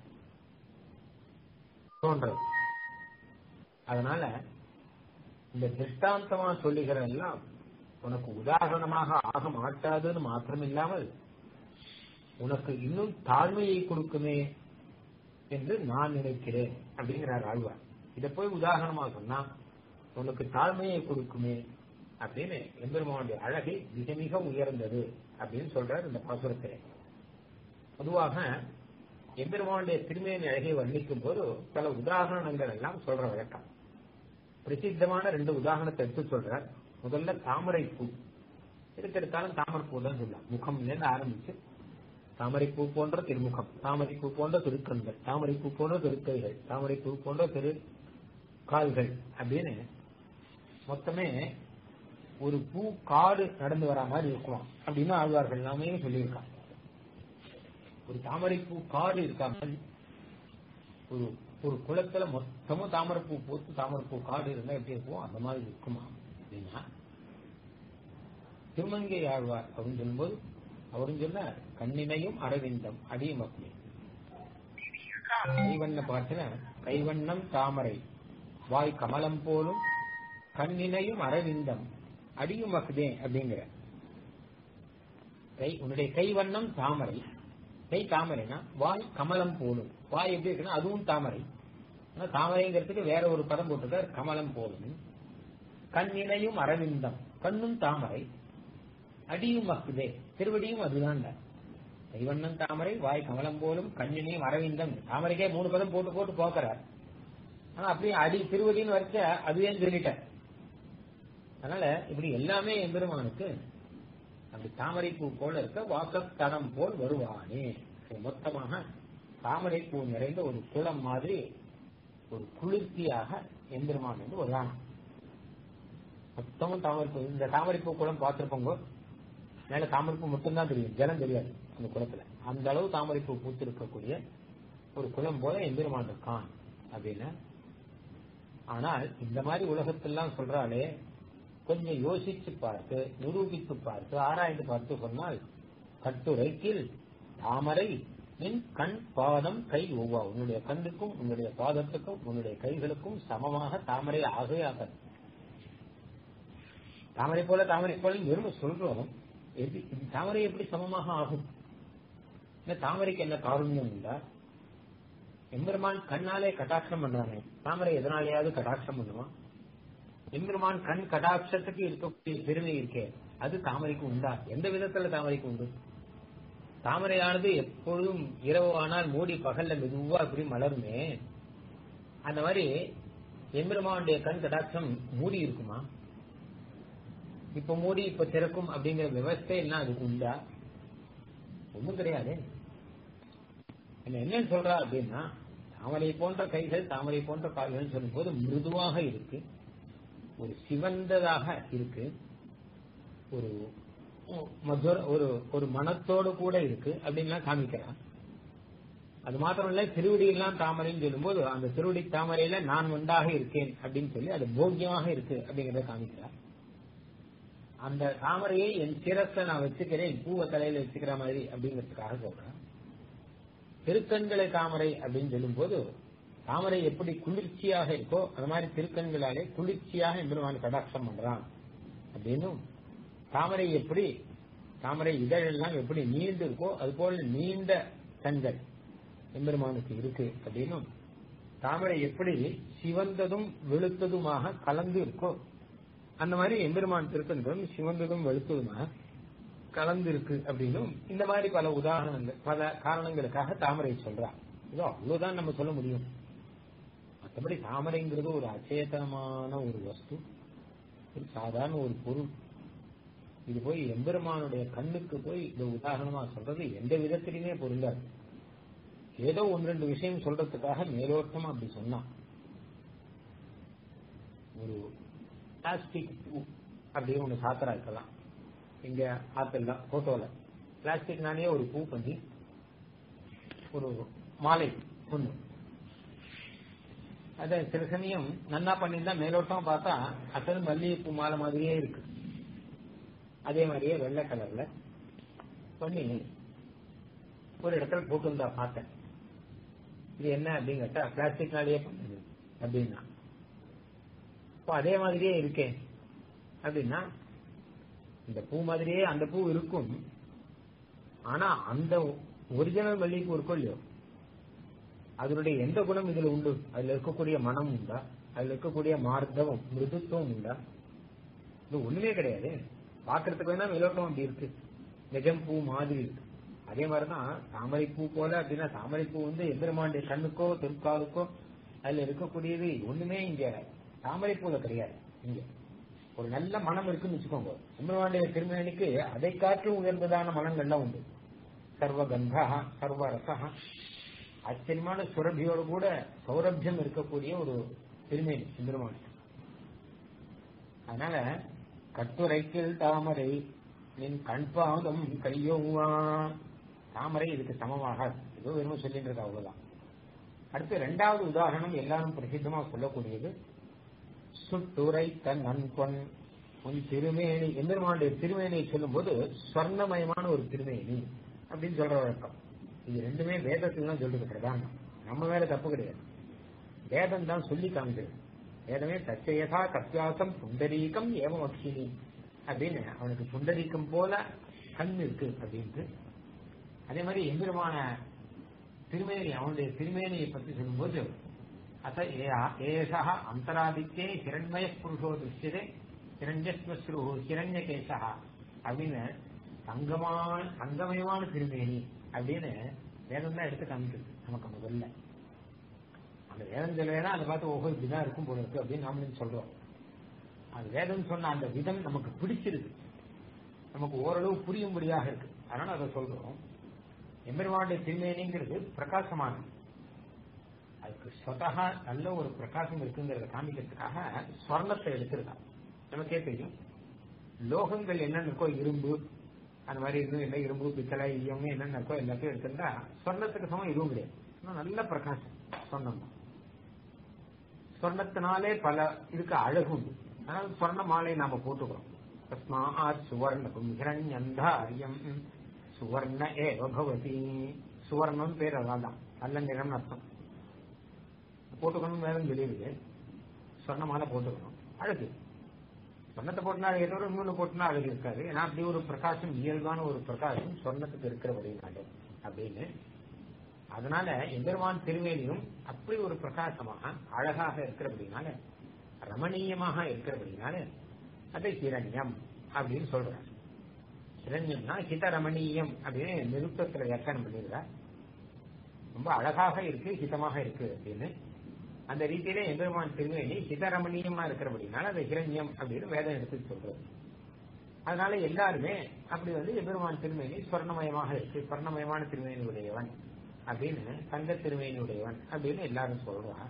தோன்றது அதனால இந்த திருஷ்டாந்தமா சொல்லுகிற எல்லாம் உனக்கு உதாரணமாக ஆக மாட்டாதுன்னு மாத்திரம் இல்லாமல் உனக்கு இன்னும் தாழ்மையை கொடுக்குமே என்று நான் நினைக்கிறேன் அப்படிங்கிறார் ஆழ்வார் இதை போய் உதாரணமா சொன்னா உனக்கு தாழ்மையை கொடுக்குமே அப்படின்னு எம்பெருமானுடைய அழகை மிக மிக உயர்ந்தது அப்படின்னு சொல்றார் இந்த பாசுரத்திலே பொதுவாக எம்பெருமானுடைய திருமேனி அழகை வர்ணிக்கும் போது பல உதாரணங்கள் எல்லாம் சொல்ற வழக்கம் பிரசித்தமான ரெண்டு உதாரணத்தை எடுத்து சொல்றார் முதல்ல தாமரை பூ எடுத்தெடுத்தாலும் தாமரை பூ தான் சொல்லலாம் முகம்ல இருந்து ஆரம்பிச்சு தாமரை பூ போன்ற திருமுகம் தாமரை பூ போன்ற திருக்கண்கள் தாமரை பூ போன்ற திருக்கைகள் தாமரை பூ போன்ற திரு கால்கள் அப்படின்னு மொத்தமே ஒரு பூ காடு நடந்து வரா மாதிரி இருக்குமாம் அப்படின்னு ஆழ்வார்கள் எல்லாமே சொல்லியிருக்காங்க ஒரு தாமரை பூ காடு இருக்காமல் ஒரு ஒரு குளத்துல மொத்தமும் தாமரைப்பூ பூத்து தாமரைப்பூ காடு இருந்தா எப்படி இருக்கும் அந்த மாதிரி இருக்குமா அப்படின்னா திருமங்கை ஆழ்வார் அப்படின்னு சொல்லும்போது அவரும் சொன்ன கண்ணினையும் அரவிந்தம் அடியும் அப்படி கைவண்ண பாட்டுல கைவண்ணம் தாமரை வாய் கமலம் போலும் கண்ணினையும் அரவிந்தம் அடியும் மக்குதே அப்படிங்கிற கை உன்னுடைய கைவண்ணம் தாமரை கை தாமரைனா வாய் கமலம் போலும் வாய் எப்படி இருக்குன்னா அதுவும் தாமரை ஆனா தாமரைங்கிறதுக்கு வேற ஒரு பதம் போட்டிருக்கார் கமலம் போலும் கண்ணினையும் அரவிந்தம் கண்ணும் தாமரை அடியும் மக்குதே திருவடியும் அதுதான் கைவண்ணம் தாமரை வாய் கமலம் போலும் கண்ணினையும் அரவிந்தம் தாமரைக்கே மூணு பதம் போட்டு போட்டு போக்குறார் ஆனா அப்படியே அடி திருவடின்னு வரைச்ச அதுவே சொல்லிட்டார் அதனால இப்படி எல்லாமே எம்பெருமானுக்கு அப்படி தாமரை பூ போல இருக்க வாசத்தடம் போல் வருவானே மொத்தமாக தாமரை பூ நிறைந்த ஒரு குளம் மாதிரி ஒரு குளிர்ச்சியாக எந்திரமான் என்று ஒரு தானம் மொத்தமும் தாமரைப்பூ இந்த தாமரைப்பூ குளம் பார்த்திருப்போங்க மேல தாமரைப்பூ மட்டும்தான் தெரியும் ஜலம் தெரியாது அந்த குளத்துல அந்த அளவு தாமரைப்பூ பூத்திருக்கக்கூடிய ஒரு குளம் போல எம்பெருமான் இருக்கான் அப்படின்னு ஆனால் இந்த மாதிரி உலகத்தெல்லாம் சொல்றாலே கொஞ்சம் யோசிச்சு பார்த்து நிரூபித்து பார்த்து ஆராய்ந்து பார்த்து சொன்னால் கட்டுரைக்கில் தாமரை நின் கண் பாதம் கை ஒவ்வா உன்னுடைய கண்ணுக்கும் உன்னுடைய பாதத்துக்கும் உன்னுடைய கைகளுக்கும் சமமாக தாமரை ஆகவே ஆகாது தாமரை போல தாமரை போல வெறும் சொல்றோம் எப்படி இது தாமரை எப்படி சமமாக ஆகும் இந்த தாமரைக்கு என்ன காரணியம் உண்டா எம்பெருமான் கண்ணாலே கட்டாட்சம் பண்றானே தாமரை எதனாலேயாவது கட்டாட்சம் பண்ணுவான் எம்பெருமான் கண் கடாட்சத்துக்கு இருக்கக்கூடிய பெருமை இருக்கே அது தாமரைக்கு உண்டா எந்த விதத்துல தாமரைக்கு உண்டு தாமரையானது எப்பொழுதும் இரவு ஆனால் மூடி பகல்ல மெதுவா அப்படி மலருமே அந்த மாதிரி எம்பெருமானுடைய கண் கடாட்சம் மூடி இருக்குமா இப்ப மூடி இப்ப திறக்கும் அப்படிங்கிற விவசாய என்ன அதுக்கு உண்டா ஒண்ணும் கிடையாது என்ன என்னன்னு சொல்றா அப்படின்னா தாமரை போன்ற கைகள் தாமரை போன்ற கால்கள் சொல்லும்போது மிருதுவாக இருக்கு ஒரு சிவந்ததாக இருக்கு ஒரு மதுர ஒரு ஒரு மனத்தோடு கூட இருக்கு அப்படின்லாம் காமிக்கிறான் அது மாத்திரம் இல்ல திருவடி எல்லாம் தாமரைன்னு சொல்லும்போது அந்த திருவடி தாமரையில நான் ஒன்றாக இருக்கேன் அப்படின்னு சொல்லி அது போக்கியமாக இருக்கு அப்படிங்கறத காமிக்கிறார் அந்த தாமரையை என் சிரத்தை நான் வச்சுக்கிறேன் பூவை தலையில வச்சுக்கிற மாதிரி அப்படிங்கிறதுக்காக சொல்றேன் திருக்கண்களை தாமரை அப்படின்னு சொல்லும்போது தாமரை எப்படி குளிர்ச்சியாக இருக்கோ அது மாதிரி திருக்கண்களாலே குளிர்ச்சியாக எம்பெருமான் கடாட்சம் பண்றான் அப்படின்னும் தாமரை எப்படி தாமரை இதழ் எல்லாம் எப்படி நீண்டு இருக்கோ அது போல நீண்ட கண்கள் எம்பெருமானுக்கு இருக்கு அப்படின்னும் தாமரை எப்படி சிவந்ததும் வெளுத்ததுமாக கலந்து இருக்கோ அந்த மாதிரி எம்பெருமான் திருக்கண்களும் சிவந்ததும் வெளுத்ததுமாக கலந்து இருக்கு அப்படின்னும் இந்த மாதிரி பல உதாரணங்கள் பல காரணங்களுக்காக தாமரை சொல்றான் இது அவ்வளவுதான் நம்ம சொல்ல முடியும் மற்றபடி தாமரைங்கிறது ஒரு அச்சேதனமான ஒரு வஸ்து ஒரு சாதாரண ஒரு பொருள் இது போய் எம்பெருமானுடைய கண்ணுக்கு போய் இந்த உதாரணமா சொல்றது எந்த விதத்திலுமே பொருந்தாது ஏதோ ஒன்று ரெண்டு விஷயம் சொல்றதுக்காக மேலோட்டமா அப்படி சொன்னான் ஒரு பிளாஸ்டிக் பூ அப்படின்னு ஒண்ணு சாத்திரா இருக்கலாம் இங்க ஆத்துல போட்டோல பிளாஸ்டிக்னாலே ஒரு பூ பண்ணி ஒரு மாலை ஒண்ணு அத சில சமயம் நன்னா பண்ணியிருந்தா மேலோட்டமா பார்த்தா அசல் மல்லிகைப்பூ மாலை மாதிரியே இருக்கு அதே மாதிரியே வெள்ளை கலர்ல பண்ணி ஒரு இடத்துல போட்டிருந்தா பார்த்தேன் இது என்ன அப்படின்னு கேட்டா பிளாஸ்டிக்னாலேயே பண்ணுது அப்படின்னா இப்போ அதே மாதிரியே இருக்கே அப்படின்னா இந்த பூ மாதிரியே அந்த பூ இருக்கும் ஆனா அந்த ஒரிஜினல் மல்லிகைப்பூ இருக்கும் இல்லையோ அதனுடைய எந்த குணம் இதுல உண்டு அதுல இருக்கக்கூடிய மனம் உண்டா அதுல இருக்கக்கூடிய மார்த்தவம் மிருதுத்துவம் உண்டா இது ஒண்ணுமே கிடையாது பாக்குறதுக்கு வேணா மேலோட்டம் அப்படி இருக்கு நிஜம் பூ மாதிரி இருக்கு அதே மாதிரிதான் தாமரை பூ போல அப்படின்னா தாமரை பூ வந்து எந்திரமாண்டிய கண்ணுக்கோ திருக்காலுக்கோ அதுல இருக்கக்கூடியது ஒண்ணுமே இங்க தாமரை பூல கிடையாது இங்க ஒரு நல்ல மனம் இருக்குன்னு வச்சுக்கோங்க எம்பெருமாண்டிய திருமேனிக்கு அதை காற்றும் உயர்ந்ததான மனங்கள்லாம் உண்டு சர்வகந்தா சர்வரசா ஆச்சரியமான சுரபியோடு கூட சௌரபியம் இருக்கக்கூடிய ஒரு திருமேனி எம்பெருமான் அதனால கட்டுரைக்கில் தாமரை நின் கண்பாதம் கையோவா தாமரை இதுக்கு சமமாக ஏதோ வெறும் சொல்லிட்டு இருக்கு அவ்வளவுதான் அடுத்து ரெண்டாவது உதாரணம் எல்லாரும் பிரசித்தமா சொல்லக்கூடியது சுட்டுரை தன் நன்கொன் உன் திருமேனி எம்பெருமானுடைய திருமேனியை சொல்லும்போது ஸ்வர்ணமயமான ஒரு திருமேனி அப்படின்னு சொல்ற வழக்கம் இது ரெண்டுமே வேதத்துல தான் சொல்றது பிரதானம் நம்ம மேல தப்பு கிடையாது வேதம் தான் சொல்லி காமிக்கிறது வேதமே தச்சயதா கத்தியாசம் புண்டரீகம் ஏவம் அக்ஷினி அப்படின்னு அவனுக்கு புண்டரீகம் போல கண் இருக்கு அப்படின்ட்டு அதே மாதிரி எம்பெருமான திருமேனி அவனுடைய திருமேனியை பற்றி சொல்லும்போது அத்த ஏஷா அந்தராதித்யே ஹிரண்மய புருஷோ திருஷ்யதே ஹிரண்யஸ்மஸ்ரு ஹிரண்யகேசா அப்படின்னு தங்கமான தங்கமயமான திருமேனி அப்படின்னு வேதம் தான் எடுத்து காமிக்குது நமக்கு முதல்ல அந்த வேதம் சொல்லலைன்னா அதை பார்த்து ஓஹோ இப்படிதான் இருக்கும் போல இருக்கு அப்படின்னு நாமளும் சொல்றோம் அது வேதம் சொன்ன அந்த விதம் நமக்கு பிடிச்சிருக்கு நமக்கு ஓரளவு புரியும்படியாக இருக்கு அதனால அதை சொல்றோம் எம்பெருமானுடைய திருமேனிங்கிறது பிரகாசமானது அதுக்கு சொதகா நல்ல ஒரு பிரகாசம் இருக்குங்கிறத காமிக்கிறதுக்காக ஸ்வர்ணத்தை எடுத்திருக்கான் நமக்கே தெரியும் லோகங்கள் என்னென்ன இருக்கோ இரும்பு அந்த மாதிரி இன்னும் என்ன இரும்பு பித்தளை ஈயம் என்னென்ன இருக்கோ எல்லாத்தையும் எடுத்திருந்தா சொர்ணத்துக்கு சமம் இதுவும் கிடையாது இன்னும் நல்ல பிரகாசம் சொர்ணம் தான் சொர்ணத்தினாலே பல இதுக்கு அழகு உண்டு அதனால சொர்ண மாலை நாம போட்டுக்கிறோம் தஸ்மாத் சுவர்ணகும் ஹிரண்யந்தாரியம் சுவர்ண ஏவ பவதி சுவர்ணம் பேர் அதான் தான் நல்ல நிறம்னு அர்த்தம் போட்டுக்கணும் வேறும் சொல்லியிருக்கு சொர்ண மாலை போட்டுக்கணும் அழகு சொர்ணத்தை போட்டுனா ஏதோ ஒரு நூலை போட்டுனா அழகு இருக்காது ஏன்னா அப்படி ஒரு பிரகாசம் இயல்பான ஒரு பிரகாசம் சொர்ணத்துக்கு இருக்கிறபடினாலே அப்படின்னு அதனால எம்பெருமான் திருமேனியும் அப்படி ஒரு பிரகாசமாக அழகாக இருக்கிறபடினால ரமணீயமாக இருக்கிறபடினால அதை ஹிரண்யம் அப்படின்னு சொல்றார் ஹிரண்யம்னா ஹிதரமணீயம் அப்படின்னு நிருத்தத்துல வியாக்கியானம் பண்ணிடுறார் ரொம்ப அழகாக இருக்கு ஹிதமாக இருக்கு அப்படின்னு அந்த ரீதியில எம்பெருமான் திருமேனி ஹிதரமணீயமா இருக்கிறபடினால அதை ஹிரண்யம் அப்படின்னு வேதம் எடுத்து சொல்றது அதனால எல்லாருமே அப்படி வந்து எம்பெருமான் திருமேனி ஸ்வர்ணமயமாக இருக்கு ஸ்வர்ணமயமான திருமேனி உடையவன் அப்படின்னு தங்க திருமேனி உடையவன் அப்படின்னு எல்லாரும் சொல்றான்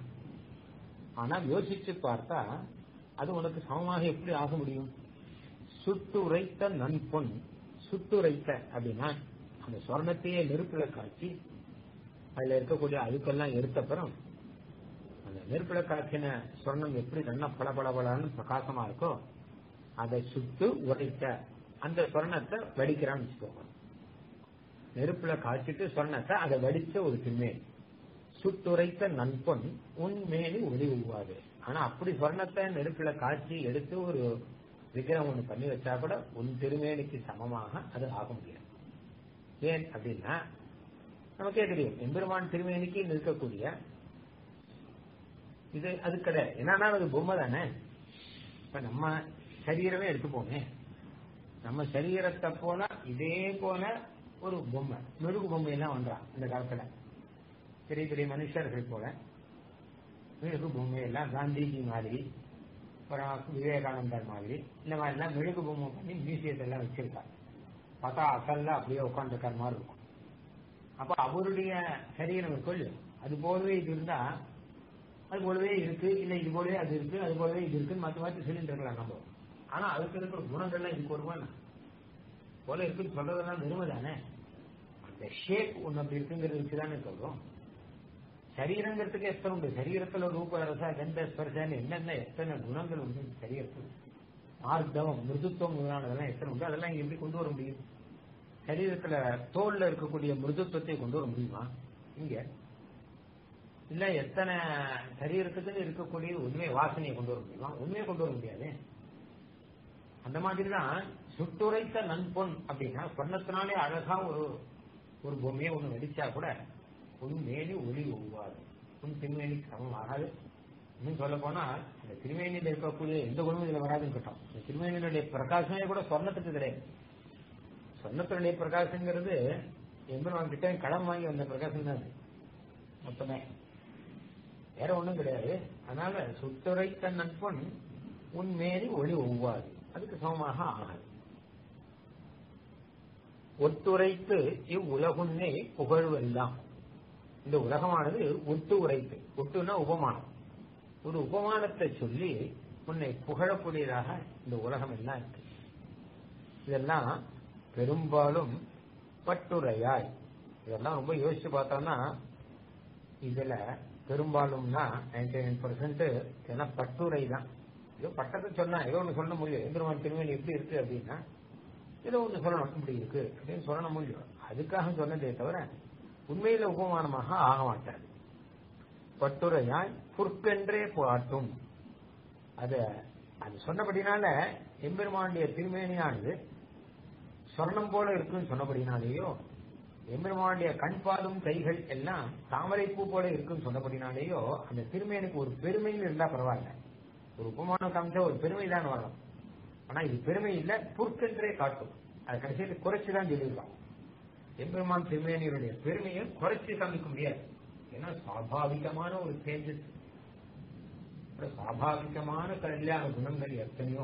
ஆனா யோசிச்சு பார்த்தா அது உனக்கு சமமாக எப்படி ஆக முடியும் சுட்டுரைத்த நன்பொன் சுட்டுரைத்த அப்படின்னா அந்த சொர்ணத்தையே நெருப்புல காய்ச்சி அதுல இருக்கக்கூடிய அழுக்கெல்லாம் எடுத்தப்புறம் அந்த நெருப்புல காய்ச்சின சொர்ணம் எப்படி நல்லா பல பல பலன்னு பிரகாசமா இருக்கோ அதை சுட்டு உரைத்த அந்த சொர்ணத்தை வடிக்கிறான்னு வச்சுக்கோங்க நெருப்புல காய்ச்சிட்டு சொர்ணத்தை அதை வடிச்ச ஒரு திருமேனி சுட்டுரைத்த நன்பொன் உண்மேனி ஒளி உருவாது ஆனா அப்படி சொர்ணத்தை நெருப்புல காய்ச்சி எடுத்து ஒரு விக்கிரம் ஒண்ணு பண்ணி வச்சா கூட உன் திருமேனிக்கு சமமாக அது ஆக முடியாது ஏன் அப்படின்னா நமக்கே தெரியும் எம்பெருமான் திருமேனிக்கு நிற்கக்கூடிய இது அது கிடையாது என்னன்னா அது பொம்மை தானே இப்ப நம்ம சரீரமே எடுத்துப்போமே நம்ம சரீரத்தை போல இதே போல ஒரு பொம்மை மெழுகு பொம்மை எல்லாம் வந்தான் இந்த காலத்துல பெரிய பெரிய மனுஷர்கள் போல மெழுகு பொம்மை எல்லாம் காந்திஜி மாதிரி அப்புறம் விவேகானந்தர் மாதிரி இந்த மாதிரி எல்லாம் மெழுகு பொம்மை பண்ணி மியூசியத்தை எல்லாம் வச்சிருக்காங்க பார்த்தா அசல்ல அப்படியே உட்காந்துருக்கார் மாதிரி இருக்கும் அப்ப அவருடைய சரீரம் இருக்கும் இல்லையோ அது போலவே இது இருந்தா அது போலவே இருக்கு இல்ல இது போலவே அது இருக்கு அது போலவே இது இருக்குன்னு மாத்தி மாத்தி சொல்லிட்டு இருக்கலாம் நம்ம ஆனா அதுக்கு இருக்கிற குணங்கள்லாம் இதுக்கு வருவானா போல இருக்குன்னு சொல்றதெல்லாம் வெறுமை தானே அந்த ஷேப் ஒண்ணு அப்படி இருக்குங்கிறது வச்சுதானே சொல்றோம் சரீரங்கிறதுக்கு எத்தனை உண்டு சரீரத்துல ரூப ரச கந்த ஸ்பர்சன்னு என்னென்ன எத்தனை குணங்கள் உண்டு சரீரத்தில் ஆர்த்தவம் மிருதுத்துவம் முதலானதெல்லாம் எத்தனை உண்டு அதெல்லாம் இங்க எப்படி கொண்டு வர முடியும் சரீரத்துல தோல்ல இருக்கக்கூடிய மிருதுத்துவத்தை கொண்டு வர முடியுமா இங்க இல்ல எத்தனை சரீரத்துக்கு இருக்கக்கூடிய உண்மை வாசனையை கொண்டு வர முடியுமா உண்மையை கொண்டு வர முடியாது அந்த மாதிரிதான் சுட்டுரைத்த நன்பொன் அப்படின்னா சொன்னத்தினாலே அழகா ஒரு ஒரு பொம்மையை ஒண்ணு வெடிச்சா கூட உன் மேனி ஒளி உருவாது உன் திருமேனிக்கு சமம் ஆகாது இன்னும் சொல்ல போனா அந்த திருமேனியில் இருக்கக்கூடிய எந்த குணமும் இதுல வராதுன்னு கேட்டோம் இந்த திருமேனியினுடைய பிரகாசமே கூட சொன்னத்துக்கு கிடையாது சொன்னத்தினுடைய பிரகாசங்கிறது எம்பெருமான் கிட்ட கடன் வாங்கி வந்த பிரகாசம் தான் அது மொத்தமே வேற ஒண்ணும் கிடையாது அதனால சுத்துரைத்த நட்பன் உன் மேரி ஒளி ஒவ்வாது அதுக்கு சமமாக ஆகாது ஒத்துரைத்து இவ்வுலகுன்னே புகழ்வெல்லாம் இந்த உலகமானது ஒட்டு உரைத்து ஒட்டுனா உபமானம் ஒரு உபமானத்தை சொல்லி உன்னை புகழக்கூடியதாக இந்த உலகம் எல்லாம் இருக்கு இதெல்லாம் பெரும்பாலும் பட்டுரையாய் இதெல்லாம் ரொம்ப யோசிச்சு பார்த்தோம்னா இதுல பெரும்பாலும்னா நைன்டி நைன் பர்சன்ட் இதெல்லாம் பட்டுரை தான் ஏதோ பட்டத்தை சொன்னா ஏதோ ஒன்று சொல்ல முடியும் எந்திரவான் திருமணி எப்படி இருக்கு அப்படின்னா ஏதோ ஒன்று சொல்லணும் இப்படி இருக்கு அப்படின்னு சொல்ல முடியும் அதுக்காக சொன்னதே தவிர உண்மையில உபமானமாக ஆக மாட்டாது பட்டுரையாய் புற்கென்றே பாட்டும் அத அது சொன்னபடினால எம்பெருமானுடைய திருமேனியானது சொர்ணம் போல இருக்குன்னு சொன்னபடினாலேயோ எம்பெருமானுடைய கண் பாதும் கைகள் எல்லாம் தாமரை பூ போல இருக்குன்னு சொன்னபடினாலேயோ அந்த திருமேனுக்கு ஒரு பெருமைன்னு இருந்தா பரவாயில்ல ஒரு உபமானம் காமிச்சா ஒரு பெருமை தான் வரணும் ஆனா இது பெருமை இல்ல புற்கென்றே காட்டும் அது கடைசியில் குறைச்சுதான் சொல்லிடலாம் எம்பெருமான் திருமேனியருடைய பெருமையை குறைச்சு காமிக்க முடியாது ஏன்னா சுவாபாவிகமான ஒரு தேஜஸ் சுவாபாவிகமான கல்யாண குணங்கள் எத்தனையோ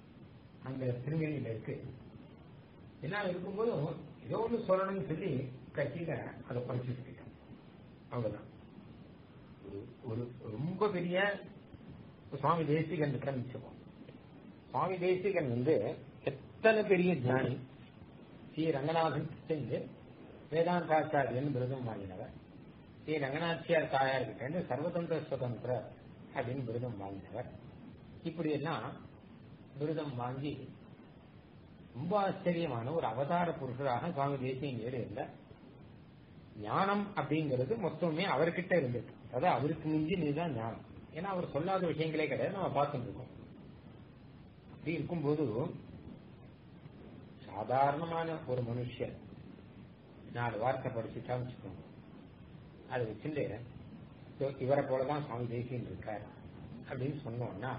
அந்த திருமேனியில இருக்கு எல்லாம் இருக்கும்போதும் ஏதோ ஒன்று சொல்லணும்னு சொல்லி கட்சியில அதை படிச்சு சொல்லிட்டோம் அவ்வளவுதான் ஒரு ஒரு ரொம்ப பெரிய சுவாமி தேசிகன் இருக்கான்னு வச்சுக்கோம் சுவாமி தேசிகன் வந்து எத்தனை பெரிய ஞானி ஸ்ரீ ரங்கநாதன் சேர்ந்து வேதாந்தாச்சாரியன் விருதம் வாங்கினவர் ஸ்ரீ ரங்கநாச்சியார் தாயார் கிட்ட சர்வதந்திர சுதந்திர அப்படின்னு விருதம் வாங்கினவர் இப்படி எல்லாம் விருதம் வாங்கி ரொம்ப ஆச்சரியமான ஒரு அவதார புருஷராக சுவாமி தேசியம் ஏடு இருந்த ஞானம் அப்படிங்கிறது மொத்தமே அவர்கிட்ட இருந்தது அதாவது அவருக்கு மிஞ்சி நீதான் ஞானம் ஏன்னா அவர் சொல்லாத விஷயங்களே கிடையாது நம்ம பார்த்துட்டு இருக்கோம் அப்படி இருக்கும்போது சாதாரணமான ஒரு மனுஷன் நாலு வார்த்தை படிச்சுட்டா வச்சுக்கோங்க அதை வச்சுட்டு இவரை போலதான் சுவாமி தேசியன் இருக்கார் அப்படின்னு சொன்னோம்னா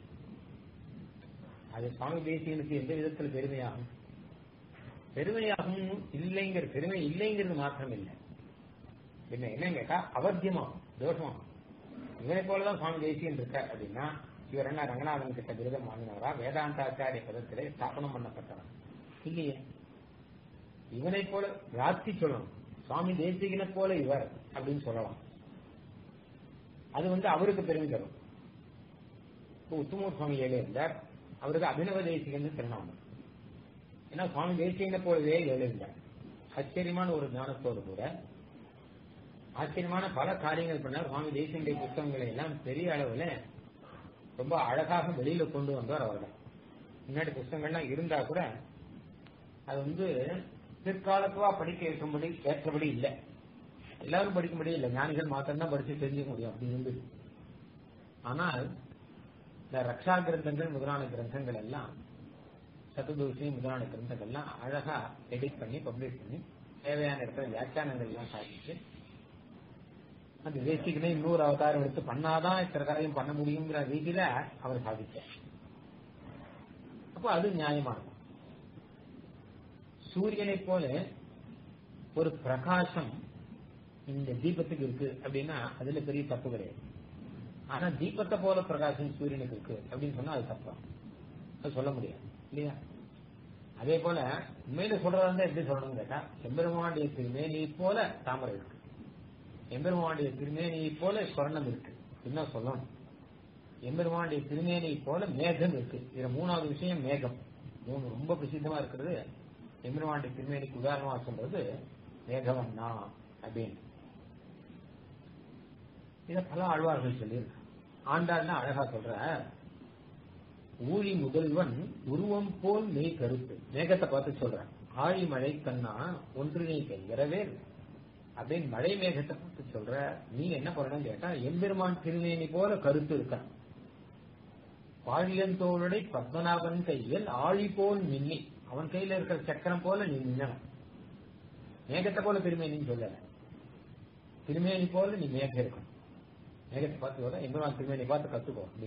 அது சுவாமி தேசியனுக்கு எந்த விதத்துல பெருமையாகும் பெருமையாகும் இல்லைங்கிற பெருமை இல்லைங்கிறது மாத்திரம் இல்லை என்ன என்னன்னு கேட்டா அவத்தியமாகும் தோஷமாகும் இவரை போலதான் சுவாமி தேசியன் இருக்கார் அப்படின்னா இவர் என்ன ரங்கநாதன் கிட்ட விருதம் வாங்கினவரா வேதாந்தாச்சாரிய பதத்திலே ஸ்தாபனம் பண்ணப்பட்டவர் இல்லையே இவனை போல ராத்தி சொல்லணும் சுவாமி தேசிகனை போல இவர் அப்படின்னு சொல்லலாம் அது வந்து அவருக்கு பெருமை தரும் இப்போ உத்தமூர் சுவாமி ஏழு இருந்தார் அவருக்கு அபினவ தேசிகன் திருநாமம் ஏன்னா சுவாமி தேசிகனை போலவே எழுந்தார் ஆச்சரியமான ஒரு ஞானத்தோடு கூட ஆச்சரியமான பல காரியங்கள் பண்ணார் சுவாமி தேசியனுடைய புத்தகங்களை எல்லாம் பெரிய அளவுல ரொம்ப அழகாக வெளியில கொண்டு வந்தார் அவர்கள் முன்னாடி புத்தகங்கள்லாம் இருந்தா கூட அது வந்து பிற்காலத்துவா படிக்க ஏற்றும்படி ஏற்றபடி இல்லை எல்லாரும் படிக்கும்படி இல்லை ஞானிகள் மாத்திரம்தான் படிச்சு தெரிஞ்சுக்க முடியும் அப்படி இருந்தது ஆனால் இந்த ரக்ஷா கிரந்தங்கள் முதலான கிரந்தங்கள் எல்லாம் சத்துதூசி முதலான கிரந்தங்கள்லாம் அழகா எடிட் பண்ணி பப்ளிஷ் பண்ணி தேவையான இடத்துல வியாக்கியானங்கள் எல்லாம் சாதிச்சு அந்த தேசிகனே இன்னொரு அவதாரம் எடுத்து பண்ணாதான் இத்தனை காரியம் பண்ண முடியுங்கிற ரீதியில அவர் சாதிச்சார் அப்போ அது நியாயமானது சூரியனை போல ஒரு பிரகாசம் இந்த தீபத்துக்கு இருக்கு அப்படின்னா அதுல பெரிய தப்பு கிடையாது ஆனா தீபத்தை போல பிரகாசம் சூரியனுக்கு இருக்கு அப்படின்னு சொன்னா அது தப்பா அது சொல்ல முடியாது இல்லையா அதே போல உண்மையில சொல்றதா இருந்தா எப்படி சொல்லணும்னு கேட்டா எம்பெருமானுடைய திருமேனியை போல தாமரை இருக்கு எம்பெருமானுடைய திருமேனியை போல சொர்ணம் இருக்கு என்ன சொல்லணும் எம்பெருமானுடைய திருமேனியை போல மேகம் இருக்கு இதுல மூணாவது விஷயம் மேகம் மூணு ரொம்ப பிரசித்தமா இருக்கிறது எம்பெருமானுடைய திருமேனிக்கு உதாரணமா சொல்றது மேகவண்ணா அப்படின்னு இத பல ஆழ்வார்கள் சொல்லியிருக்கு ஆண்டாள்னா அழகா சொல்ற ஊழி முதல்வன் உருவம் போல் மெய் கருத்து மேகத்தை பார்த்து சொல்றேன் ஆழி மழை கண்ணா ஒன்று நீ கைகிறவே அப்படின்னு மழை மேகத்தை பார்த்து சொல்ற நீ என்ன பண்ணணும் கேட்டா எம்பெருமான் திருமேனி போல கருத்து இருக்க பாழியந்தோளுடைய பத்மநாபன் கையில் ஆழி போல் மின்னி அவன் கையில இருக்கிற சக்கரம் போல நீ மின்னணும் மேகத்தை போல திருமேனின்னு சொல்லல திருமேனி போல நீ மேகம் இருக்கணும் மேகத்தை பார்த்து வர எம்பெருமான் திருமேனி பார்த்து கத்துக்கோ நீ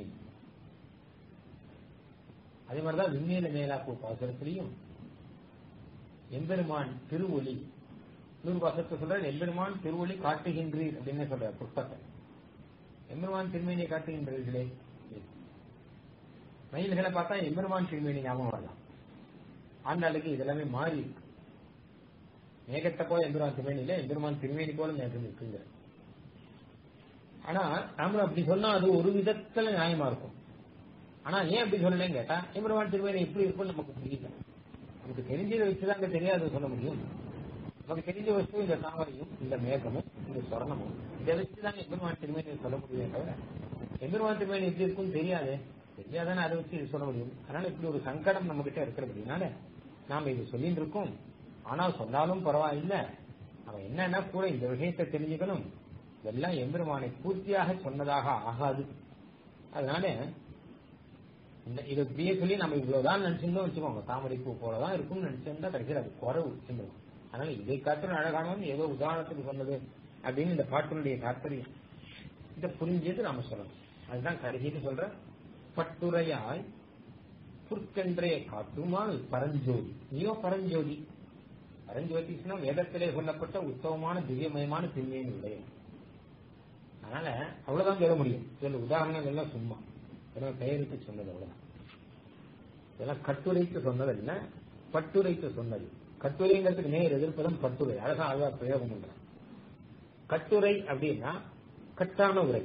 அதே மாதிரிதான் விண்மேல மேலாப்பு பாசுரத்திலையும் எம்பெருமான் திருவொலி நூறு பாசத்தை சொல்ற எம்பெருமான் திருவொலி காட்டுகின்றீர் அப்படின்னு சொல்ற புஷ்பத்தை எம்பெருமான் திருமேனியை காட்டுகின்றீர்களே மயில்களை பார்த்தா எம்பெருமான் திருமேனி ஞாபகம் வரலாம் ஆண்டாளுக்கு இதெல்லாமே மாறி இருக்கு மேகத்தை போல எம்பெருமான் திருமேனியில எம்பெருமான் திருமேனி போல மேகம் இருக்குங்கிற ஆனா நாமளும் அப்படி சொன்னா அது ஒரு விதத்துல நியாயமா இருக்கும் ஆனா ஏன் அப்படி சொல்லலன்னு கேட்டா எம்பெருமான் திருமேனி எப்படி இருக்கும்னு நமக்கு புரியல நமக்கு தெரிஞ்சதை வச்சுதான் அங்க தெரியாத சொல்ல முடியும் நமக்கு தெரிஞ்ச வஸ்து இந்த தாமரையும் இந்த மேகமும் இந்த சொர்ணமும் இதை வச்சுதான் எம்பெருமான் திருமேனியை சொல்ல முடியும் தவிர எம்பெருமான் திருமேனி எப்படி இருக்கும்னு தெரியாது தெரியாதானே அதை வச்சு இது சொல்ல முடியும் அதனால இப்படி ஒரு சங்கடம் நம்ம கிட்ட இருக்கிறதுனால நாம இது சொல்லிட்டு இருக்கோம் ஆனால் சொன்னாலும் பரவாயில்ல அவன் என்னன்னா கூட இந்த விஷயத்தை தெரிஞ்சுக்கணும் இதெல்லாம் எம்பெருமானை பூர்த்தியாக சொன்னதாக ஆகாது அதனால இந்த இதை இப்படியே சொல்லி நம்ம இவ்வளவுதான் நினைச்சிருந்தோம் வச்சுக்கோங்க தாமரை பூ போலதான் இருக்கும்னு நினைச்சிருந்தா கிடைக்கிறது அது குறவு எம்பெருமான் அதனால இதை காட்டிலும் அழகானவன் ஏதோ உதாரணத்துக்கு சொன்னது அப்படின்னு இந்த பாட்டினுடைய தாற்பயம் இதை புரிஞ்சது நாம சொல்லணும் அதுதான் கடைசிட்டு சொல்ற பட்டுரையாய் புற்கென்றே காட்டுமால் பரஞ்சோதி நீயோ பரஞ்சோதி பரஞ்சோதினா வேதத்திலே சொல்லப்பட்ட உத்தமமான திவ்யமயமான திருமையின் உடைய அதனால அவ்வளவுதான் சொல்ல முடியும் சொல்ல உதாரணங்கள் எல்லாம் சும்மா இதெல்லாம் பெயருக்கு சொன்னது அவ்வளவுதான் இதெல்லாம் கட்டுரைக்கு சொன்னது இல்ல பட்டுரைக்கு சொன்னது கட்டுரைங்கிறதுக்கு நேர் எதிர்ப்பதும் கட்டுரை அழகா அழகா பிரயோகம் பண்றான் கட்டுரை அப்படின்னா கட்டான உரை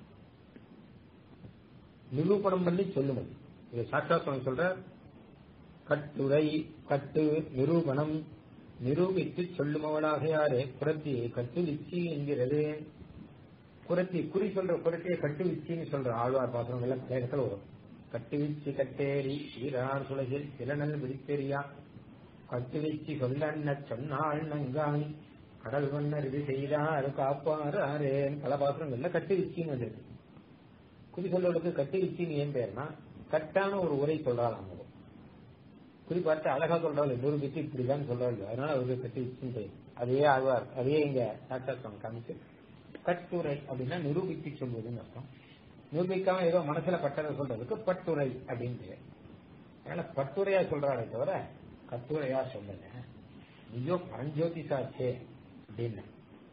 நிரூபணம் பண்ணி சொல்லும் அது இது சாட்சாத் சுவாமி சொல்ற கட்டுரை கட்டு நிரூபணம் நிரூபித்து சொல்லுமவளாக யாரே குரத்தியை கட்டுவிச்சி என்கிறது குரத்தி குறி சொல்ற குரத்தியை கட்டுவிச்சின்னு சொல்ற ஆழ்வார் பாத்திரம் எல்லாம் வேகத்துல வரும் கட்டுவிச்சி கட்டேரி ஈரார் சுலகில் திறனல் விழித்தெரியா கட்டுவிச்சி சொல்லன்ன சொன்னாள் நங்காய் கடல் வண்ணர் இது செய்தார் காப்பாரேன் பல பாத்திரங்கள்ல கட்டுவிச்சின்னு வந்திருக்கு குறி சொல்றதுக்கு கட்டுவிச்சின்னு ஏன் பேர்னா கட்டான ஒரு உரை சொல்றாளாம் அவங்க குறி பார்த்து அழகா சொல்றாள் நிரூபித்து இப்படிதான் சொல்றாள் அதனால அவருக்கு கட்டுவிச்சின்னு பேர் அதையே ஆழ்வார் அதையே இங்க சாட்சாத்தம் காமிச்சு கட்டுரை அப்படின்னா நிரூபித்து சொல்வதுன்னு அர்த்தம் நிரூபிக்காம ஏதோ மனசுல பட்டதை சொல்றதுக்கு பட்டுரை அப்படின்னு பேர் அதனால பட்டுரையா சொல்றாரே தவிர கட்டுரையா சொல்லல நீயோ பரஞ்சோதி சாச்சே அப்படின்னு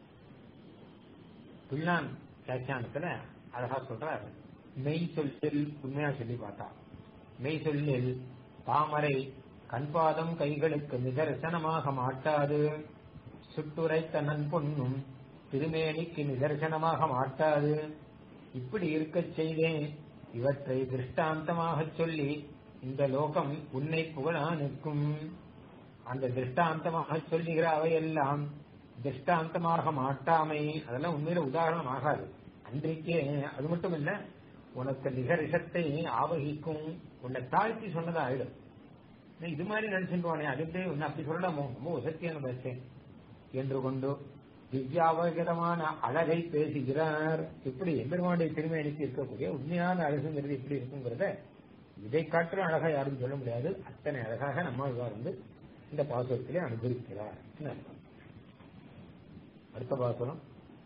பிள்ளான் வியாக்கியானத்துல அழகா சொல்றார் மெய் சொல்லில் உண்மையா சொல்லி பார்த்தா மெய் சொல்லில் தாமரை கண்பாதம் கைகளுக்கு நிதர்சனமாக மாட்டாது சுட்டுரைத்த நன்பொன்னும் திருமேனிக்கு நிதர்சனமாக மாட்டாது இப்படி இருக்கச் செய்தேன் இவற்றை திருஷ்டாந்தமாக சொல்லி இந்த லோகம் உன்னை புகழா நிற்கும் அந்த திருஷ்டாந்தமாக சொல்லுகிற அவையெல்லாம் திருஷ்டாந்தமாக மாட்டாமை அதெல்லாம் உண்மையில உதாரணம் ஆகாது அன்றைக்கே அது மட்டும் இல்ல உனக்கு நிகரிசத்தை ஆவகிக்கும் உன்னை தாழ்த்தி சொன்னதா ஆயிடும் இது மாதிரி நினைச்சுட்டுவானே அது எப்படி உன்னை அப்படி சொல்லலாமோ ரொம்ப உசத்தியான பேசேன் என்று கொண்டு திவ்யாவகரமான அழகை பேசுகிறார் இப்படி எம்பெருமானுடைய திருமேனிக்கு இருக்கக்கூடிய உண்மையான அழகுங்கிறது எப்படி இருக்குங்கிறத இதை காற்று அழகா யாரும் சொல்ல முடியாது அத்தனை அழகாக நம்மாழ்வார் வந்து இந்த பாசுரத்திலே அனுபவிக்கிறார் அடுத்த பாசுரம்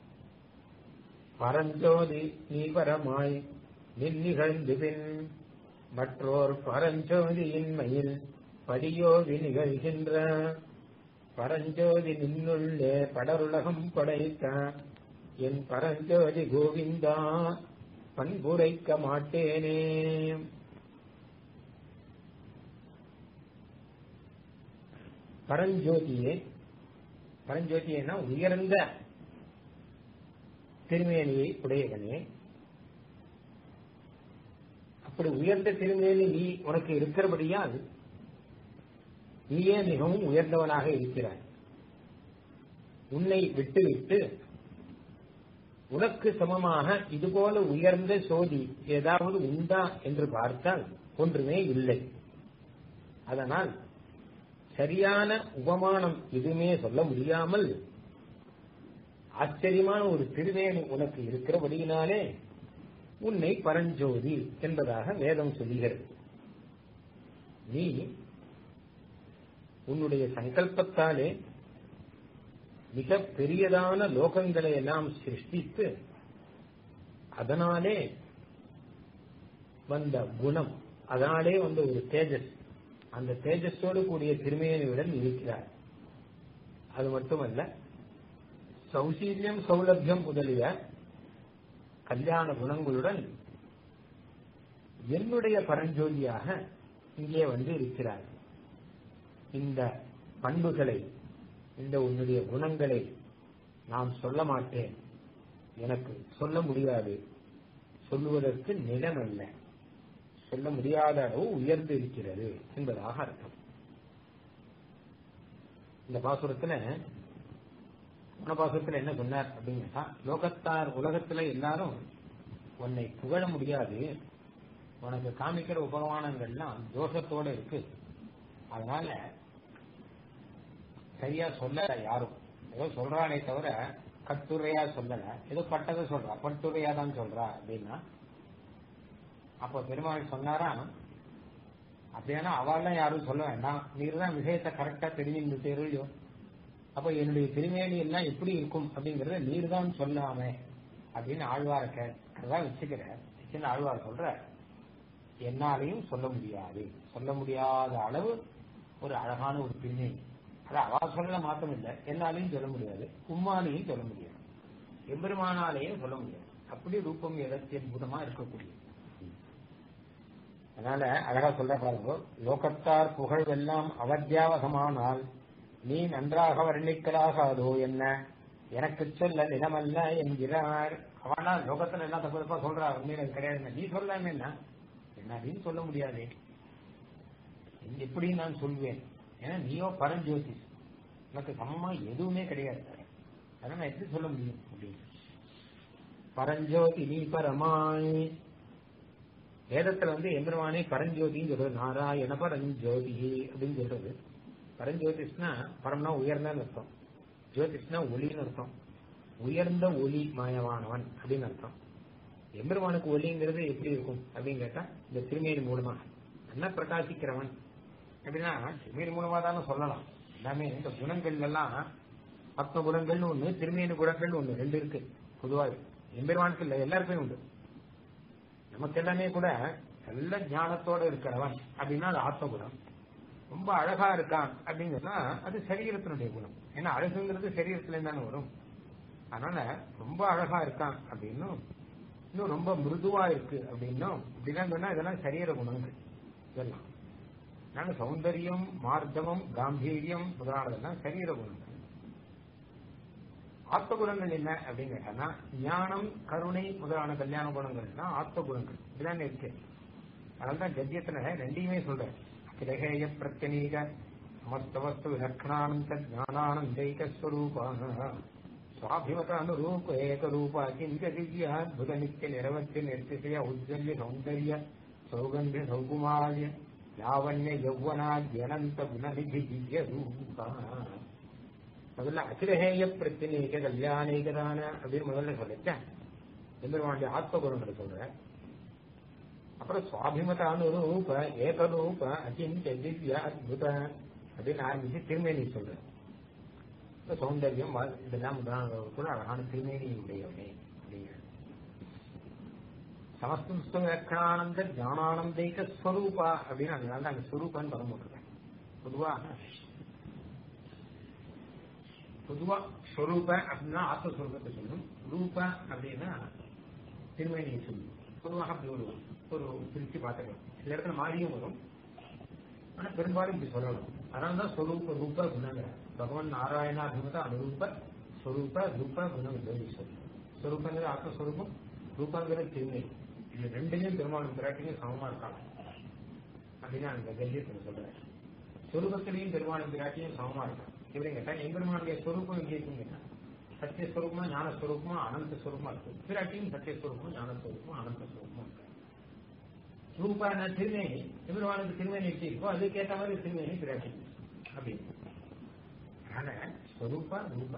பரஞ்சோதி நீவரமாய் நின்னிகழ்ந்து பின் மற்றோர் பரஞ்சோதியின்மையில் படியோதி நிகழ்கின்ற பரஞ்சோதி நின்னுள்ளே படருலகம் படைத்த என் பரஞ்சோதி கோவிந்தா பண்புரைக்க மாட்டேனே பரஞ்சோதியே பரஞ்சோதியேனா உயர்ந்த திருமேனியை உடையவனே அப்படி உயர்ந்த திருமேனி நீ உனக்கு இருக்கிறபடியால் நீயே மிகவும் உயர்ந்தவனாக இருக்கிறாய் உன்னை விட்டுவிட்டு உனக்கு சமமாக இதுபோல உயர்ந்த சோதி ஏதாவது உண்டா என்று பார்த்தால் ஒன்றுமே இல்லை அதனால் சரியான உபமானம் எதுவுமே சொல்ல முடியாமல் ஆச்சரியமான ஒரு திருவேணி உனக்கு இருக்கிறபடியினாலே உன்னை பரஞ்சோதி என்பதாக வேதம் சொல்லுகிறது நீ உன்னுடைய சங்கல்பத்தாலே மிக பெரியதான லோகங்களை எல்லாம் சிருஷ்டித்து அதனாலே வந்த குணம் அதனாலே வந்த ஒரு தேஜஸ் அந்த தேஜஸோடு கூடிய திருமேனியுடன் இருக்கிறார் அது மட்டுமல்ல சௌசீல்யம் சௌலபியம் முதலிய கல்யாண குணங்களுடன் என்னுடைய பரஞ்சோதியாக இங்கே வந்து இருக்கிறார் இந்த பண்புகளை இந்த உன்னுடைய குணங்களை நான் சொல்ல மாட்டேன் எனக்கு சொல்ல முடியாது சொல்லுவதற்கு நிலமல்ல சொல்ல முடியாத அளவு உயர்ந்து இருக்கிறது என்பதாக அர்த்தம் இந்த பாசுரத்துல போன பாசுரத்துல என்ன சொன்னார் அப்படின்னா லோகத்தார் உலகத்துல எல்லாரும் உன்னை புகழ முடியாது உனக்கு காமிக்கிற உபமானங்கள்லாம் தோஷத்தோட இருக்கு அதனால சரியா சொல்ல யாரும் ஏதோ சொல்றானே தவிர கட்டுரையா சொல்லல ஏதோ பட்டதை சொல்றா பட்டுரையா தான் சொல்றா அப்படின்னா அப்ப பெருமாள் சொன்னாராம் அப்படியானா அவள்லாம் யாரும் சொல்ல வேண்டாம் நீர் தான் விஷயத்தை கரெக்டா தெரிஞ்சுட்டு அப்ப என்னுடைய திருமேனி எல்லாம் எப்படி இருக்கும் அப்படிங்கறத நீர் தான் சொல்லாமே அப்படின்னு ஆழ்வார அதான் வச்சுக்கிற வச்சுன்னு ஆழ்வார் சொல்ற என்னாலையும் சொல்ல முடியாது சொல்ல முடியாத அளவு ஒரு அழகான ஒரு பின்னணி அது அவா சொல்ல மாத்தம் இல்லை என்னாலையும் சொல்ல முடியாது உம்மாலையும் சொல்ல முடியாது எம்பெருமானாலையும் சொல்ல முடியாது அப்படி ரூபம் எதற்கு அற்புதமா இருக்கக்கூடியது அதனால அழகா சொல்ற பாருங்க லோகத்தார் புகழ் எல்லாம் அவத்தியாவசமானால் நீ நன்றாக வர்ணிக்கலாகாதோ என்ன எனக்கு சொல்ல நிலமல்ல என்கிறார் அவனா லோகத்துல எல்லாம் தப்பு தப்பா சொல்றா உண்மையில அது கிடையாது நீ சொல்லாம என்ன என்ன அப்படின்னு சொல்ல முடியாது எப்படி நான் சொல்வேன் ஏன்னா நீயோ பரஞ்சோதி உனக்கு சமமா எதுவுமே கிடையாது அதனால நான் எப்படி சொல்ல முடியும் அப்படின்னு பரஞ்சோதி நீ பரமாய் வேதத்துல வந்து எம்பெருமானே பரஞ்சோதின்னு சொல்றது நாராயண பரஞ்சோதி அப்படின்னு சொல்றது பரஞ்சோதிஷ்னா பரம்னா உயர்ந்தன்னு அர்த்தம் ஜோதிஷ்னா ஒளின்னு அர்த்தம் உயர்ந்த ஒளி மயமானவன் அப்படின்னு அர்த்தம் எம்பெருமானுக்கு ஒளிங்கிறது எப்படி இருக்கும் அப்படின்னு கேட்டா இந்த திருமேனி மூலமா நல்லா பிரகாசிக்கிறவன் அப்படின்னா திருமேனி மூலமா தானே சொல்லலாம் எல்லாமே இந்த குணங்கள் எல்லாம் ஆத்ம குணங்கள்னு ஒண்ணு திருமேனி குணங்கள்னு ஒண்ணு ரெண்டு இருக்கு பொதுவாக எம்பெருமானுக்கு இல்ல எல்லாருக்குமே உண்டு நமக்கு எல்லாமே கூட நல்ல ஞானத்தோட இருக்கிறவன் அப்படின்னா அது ஆத்ம குணம் ரொம்ப அழகா இருக்கான் அப்படின்னு சொன்னா அது சரீரத்தினுடைய குணம் ஏன்னா அழகுங்கிறது சரீரத்துல தானே வரும் அதனால ரொம்ப அழகா இருக்கான் அப்படின்னும் இன்னும் ரொம்ப மிருதுவா இருக்கு அப்படின்னும் இப்படிலாம் சொன்னா இதெல்லாம் சரீர குணங்கள் இதெல்லாம் அதனால சௌந்தரியம் மார்த்தவம் காம்பீரியம் முதலானதெல்லாம் சரீர குணங்கள் ஆத்ம குணங்கள் என்ன அப்படின்னு கேட்டானா ஞானம் கருணை முதலான கல்யாண குணங்கள்னா ஆத்ம குணங்கள் இதுதான் இருக்கு அதனால்தான் கத்தியத்துல ரெண்டையுமே சொல்றேன் அகிலகேய பிரத்யனீக சமஸ்த வஸ்து விலக்ஷணானந்த ஞானானந்தைக ஸ்வரூபான சுவாபிமத அனுரூப ஏகரூப கிஞ்ச திவ்ய அத்புத நித்திய நிரவத்திய நிர்திசய உஜ்ஜல்ய சௌந்தர்ய சௌகந்திய சௌகுமாரிய லாவண்ய யௌவனாத்யனந்த குணநிதி திவ்ய ரூபா முதல்ல அகிலஹேய பிரத்தினேக கல்யாணேகதான அப்படின்னு முதல்ல சொல்லிட்டேன் எம்பெருமானுடைய ஆத்ம குணங்களை சொல்றேன் அப்புறம் சுவாபிமத அனுரூப ஏகரூப அச்சிந்த திவ்ய அத்புத அப்படின்னு ஆரம்பிச்சு திருமேனி சொல்றேன் சௌந்தர்யம் இதெல்லாம் கூட அழகான திருமேனி உடையவனே அப்படிங்கிற சமஸ்து லட்சணானந்த ஞானானந்தைக ஸ்வரூபா அப்படின்னு அதனால அங்க ஸ்வரூபான்னு பதம் போட்டிருக்கேன் பொதுவா பொதுவா ஸ்வரூப அப்படின்னா ஆத்மஸ்வரூபத்தை சொல்லும் ரூப அப்படின்னா திருமேனியை சொல்லும் பொதுவாக அப்படி ஒரு ஒரு பிரிச்சு பார்த்துக்கலாம் சில இடத்துல மாறியும் வரும் ஆனா பெரும்பாலும் இப்படி சொல்லலாம் அதனால தான் ஸ்வரூப ரூப குணங்கிற பகவான் நாராயணாபிமத அனுரூப ஸ்வரூப ரூப குணம் சொல்லி ஸ்வரூபங்கிறது ஆத்மஸ்வரூபம் ரூபாங்கிறது திருமை இது ரெண்டுலையும் பெருமாளும் பிராட்டியும் சமமா இருக்காங்க அப்படின்னு அந்த கல்யத்தில் சொல்றேன் ஸ்வரூபத்திலையும் பெருமாளும் பிராட்டியும் சமமா இருக்காங்க எப்படின்னு கேட்டா எம்பெருமானுடைய ஸ்வரூபம் எங்கே இருக்குன்னு கேட்டா சத்தியஸ்வரூபமா ஞானஸ்வரூபமா அனந்த ஸ்வரூபமா இருக்கு பிராட்டியும் சத்தியஸ்வரூபம் ஞானஸ்வரூபம் அனந்த ஸ்வரூபமா இருக்கு ரூபான திருமேனி எம்பெருமானுக்கு திருமேனி எப்படி இருக்கோ அதுக்கேற்ற மாதிரி திருமேனி பிராட்டி அப்படின்னு ஆனா ஸ்வரூபா ரூபா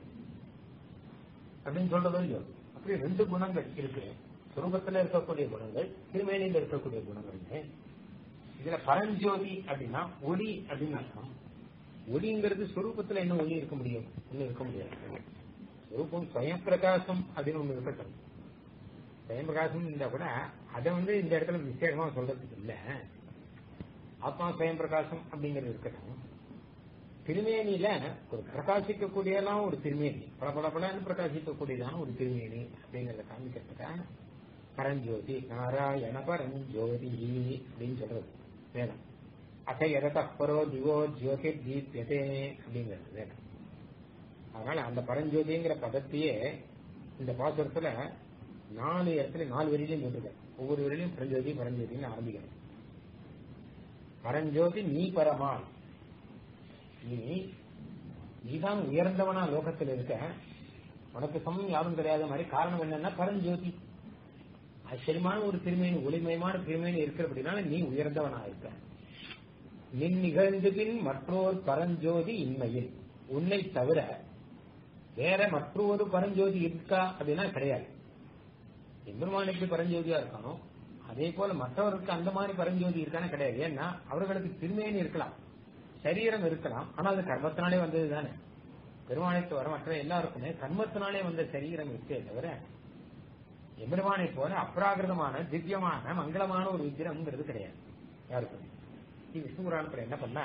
அப்படின்னு சொல்றதோ இல்லையோ அப்படி ரெண்டு குணங்கள் இருக்கு சுரூபத்துல இருக்கக்கூடிய குணங்கள் திருமேனியில் இருக்கக்கூடிய குணங்கள் இதுல பரஞ்சோதி அப்படின்னா ஒளி அப்படின்னு அர்த்தம் ஒளிங்கிறது சுரூபத்துல என்ன ஒளி இருக்க முடியும் ஒண்ணு இருக்க முடியாது சுரூபம் ஸ்வயம் பிரகாசம் அப்படின்னு ஒண்ணு இருக்கட்டும் ஸ்வயம் பிரகாசம் இருந்தா கூட அதை வந்து இந்த இடத்துல விசேஷமா சொல்றதுக்கு இல்ல ஆத்மா ஸ்வயம் பிரகாசம் அப்படிங்கிறது இருக்கட்டும் திருமேனியில ஒரு பிரகாசிக்கக்கூடியதான் ஒரு திருமேனி பல பல பலன்னு பிரகாசிக்கக்கூடியதான ஒரு திருமேனி அப்படிங்கறத காமிக்கிறதுக்காக பரஞ்சோதி நாராயண பரஞ்சோதி அப்படின்னு சொல்றது வேதம் அச எதப்பரோ திவோ ஜோதி தீபியதே அப்படிங்கிறது வேதம் அதனால அந்த பரஞ்சோதிங்கிற பதத்தையே இந்த பாசுரத்துல நாலு இடத்துல நாலு வரியிலையும் போட்டிருக்கேன் ஒவ்வொரு வரியிலையும் பரஞ்சோதி பரஞ்சோதின்னு ஆரம்பிக்கிறேன் பரஞ்சோதி நீ பரமான் நீ நீதான் உயர்ந்தவனா லோகத்தில் இருக்க உனக்கு சமம் யாரும் தெரியாத மாதிரி காரணம் என்னன்னா பரஞ்சோதி ஆச்சரியமான ஒரு திருமேனி ஒளிமயமான திருமேனி இருக்கிறபடினால நீ உயர்ந்தவனா இருக்க நின் நிகழ்ந்து பின் மற்றொரு பரஞ்சோதி இன்மையில் உன்னை தவிர வேற மற்றொரு பரஞ்சோதி இருக்கா அப்படின்னா கிடையாது எம்பெருமான் எப்படி பரஞ்சோதியா இருக்கானோ அதே போல மற்றவருக்கு அந்த மாதிரி பரஞ்சோதி இருக்கானே கிடையாது ஏன்னா அவர்களுக்கு திருமேனி இருக்கலாம் சரீரம் இருக்கலாம் ஆனால் அது கர்மத்தினாலே வந்தது தானே பெருமானை வர மற்ற எல்லாருக்குமே கர்மத்தினாலே வந்த சரீரம் இருக்கே தவிர எம்பெருமானை போல அப்ராகிருதமான திவ்யமான மங்களமான ஒரு விக்கிரகங்கிறது கிடையாது யாருக்கும் விஷ்ணு புராணத்துல என்ன பண்ணா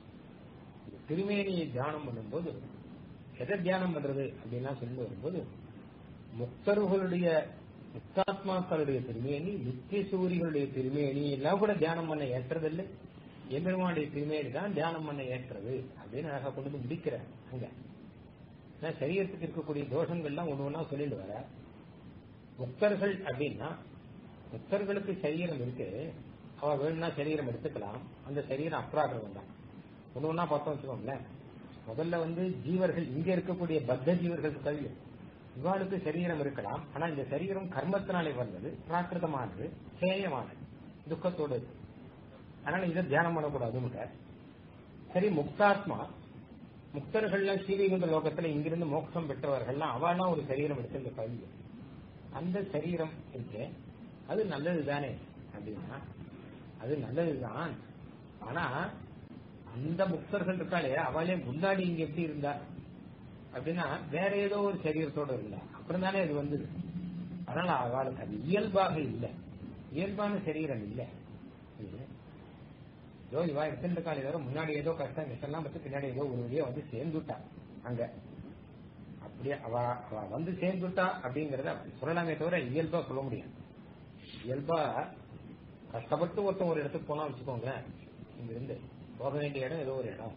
திருமேனியை தியானம் பண்ணும்போது எதை தியானம் பண்றது அப்படின்லாம் சொல்லி வரும்போது முக்தர்களுடைய முக்தாத்மாக்களுடைய திருமேனி நித்திய சூரிகளுடைய திருமேனி எல்லாம் கூட தியானம் பண்ண ஏற்றதில்லை எம்பெருமானுடைய திருமேனி தான் தியானம் பண்ண ஏற்றது அப்படின்னு அழகா கொண்டு வந்து முடிக்கிறேன் அங்க ஏன்னா சரீரத்துக்கு இருக்கக்கூடிய தோஷங்கள்லாம் ஒண்ணு ஒண்ணா சொல்லிட்டு வர முக்தர்கள் அப்படின்னா முக்தர்களுக்கு சரீரம் இருக்கு அவ வேணும்னா சரீரம் எடுத்துக்கலாம் அந்த சரீரம் அப்ராகிருதம் தான் ஒண்ணு ஒண்ணா பார்த்தோம் வச்சுக்கோங்களேன் முதல்ல வந்து ஜீவர்கள் இங்க இருக்கக்கூடிய பத்த ஜீவர்களுக்கு கல்வி இவாளுக்கு சரீரம் இருக்கலாம் ஆனா இந்த சரீரம் கர்மத்தினாலே வந்தது பிராகிருதமானது சேயமானது துக்கத்தோடு இருக்கு அதனால இதை தியானம் பண்ணக்கூடாது சரி முக்தாத்மா முக்தர்கள்லாம் ஸ்ரீவைகுண்ட லோகத்துல இங்கிருந்து மோட்சம் பெற்றவர்கள்லாம் அவனா ஒரு சரீரம் எடுத்து இந்த கல்வி அந்த சரீரம் இருக்கு அது நல்லது தானே அப்படின்னா அது நல்லதுதான் ஆனா அந்த முக்தர்கள் இருக்காளே அவளே முன்னாடி இங்க எப்படி இருந்தா அப்படின்னா வேற ஏதோ ஒரு சரீரத்தோட இருந்தா அப்புறம் தானே அது வந்தது அதனால அவளுக்கு அது இயல்பாக இல்லை இயல்பான சரீரம் இல்லை ஏதோ இவா எடுத்துட்டு இருக்காள் ஏதோ முன்னாடி ஏதோ கஷ்டம் கஷ்டம்லாம் பத்தி பின்னாடி ஏதோ ஒரு வழியா வந்து சேர்ந்துட்டா அங்க அப்படியே அவ அவ வந்து சேர்ந்துட்டா அப்படிங்கறத அப்படி சொல்லலாமே தவிர இயல்பா சொல்ல முடியாது இயல்பா கஷ்டப்பட்டு ஒருத்தன் ஒரு இடத்துக்கு போனா வச்சுக்கோங்களேன் இங்க இருந்து போக வேண்டிய இடம் ஏதோ ஒரு இடம்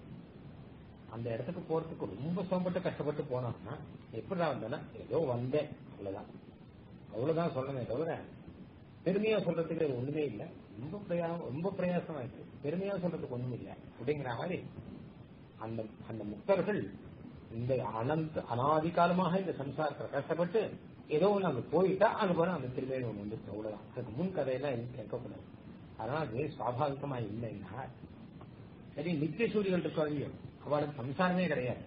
அந்த இடத்துக்கு போறதுக்கு ரொம்ப சோம்பட்டு கஷ்டப்பட்டு போனோம்னா எப்படிதான் வந்தேன்னா ஏதோ வந்தேன் அவ்வளவுதான் அவ்வளவுதான் சொல்லணுமே தவிர பெருமையா சொல்றதுக்கு அது ஒண்ணுமே இல்லை ரொம்ப பிரயாசம் ரொம்ப பிரயாசமா இருக்கு பெருமையா சொல்றதுக்கு ஒண்ணும் இல்லை அப்படிங்கிற மாதிரி அந்த அந்த முக்தர்கள் இந்த அனந்த அனாதி காலமாக இந்த சம்சாரத்தில் கஷ்டப்பட்டு ஏதோ ஒண்ணு அங்க போயிட்டா அங்க போனா அந்த திருமையை ஒண்ணு வந்து அவ்வளவுதான் அதுக்கு முன் கதையெல்லாம் எதுவும் கேட்கக்கூடாது அதனால அது சுவாபாவிகமா இல்லைன்னா சரி நித்திய சூரியர்கள் இருக்காங்க அவளுக்கு சம்சாரமே கிடையாது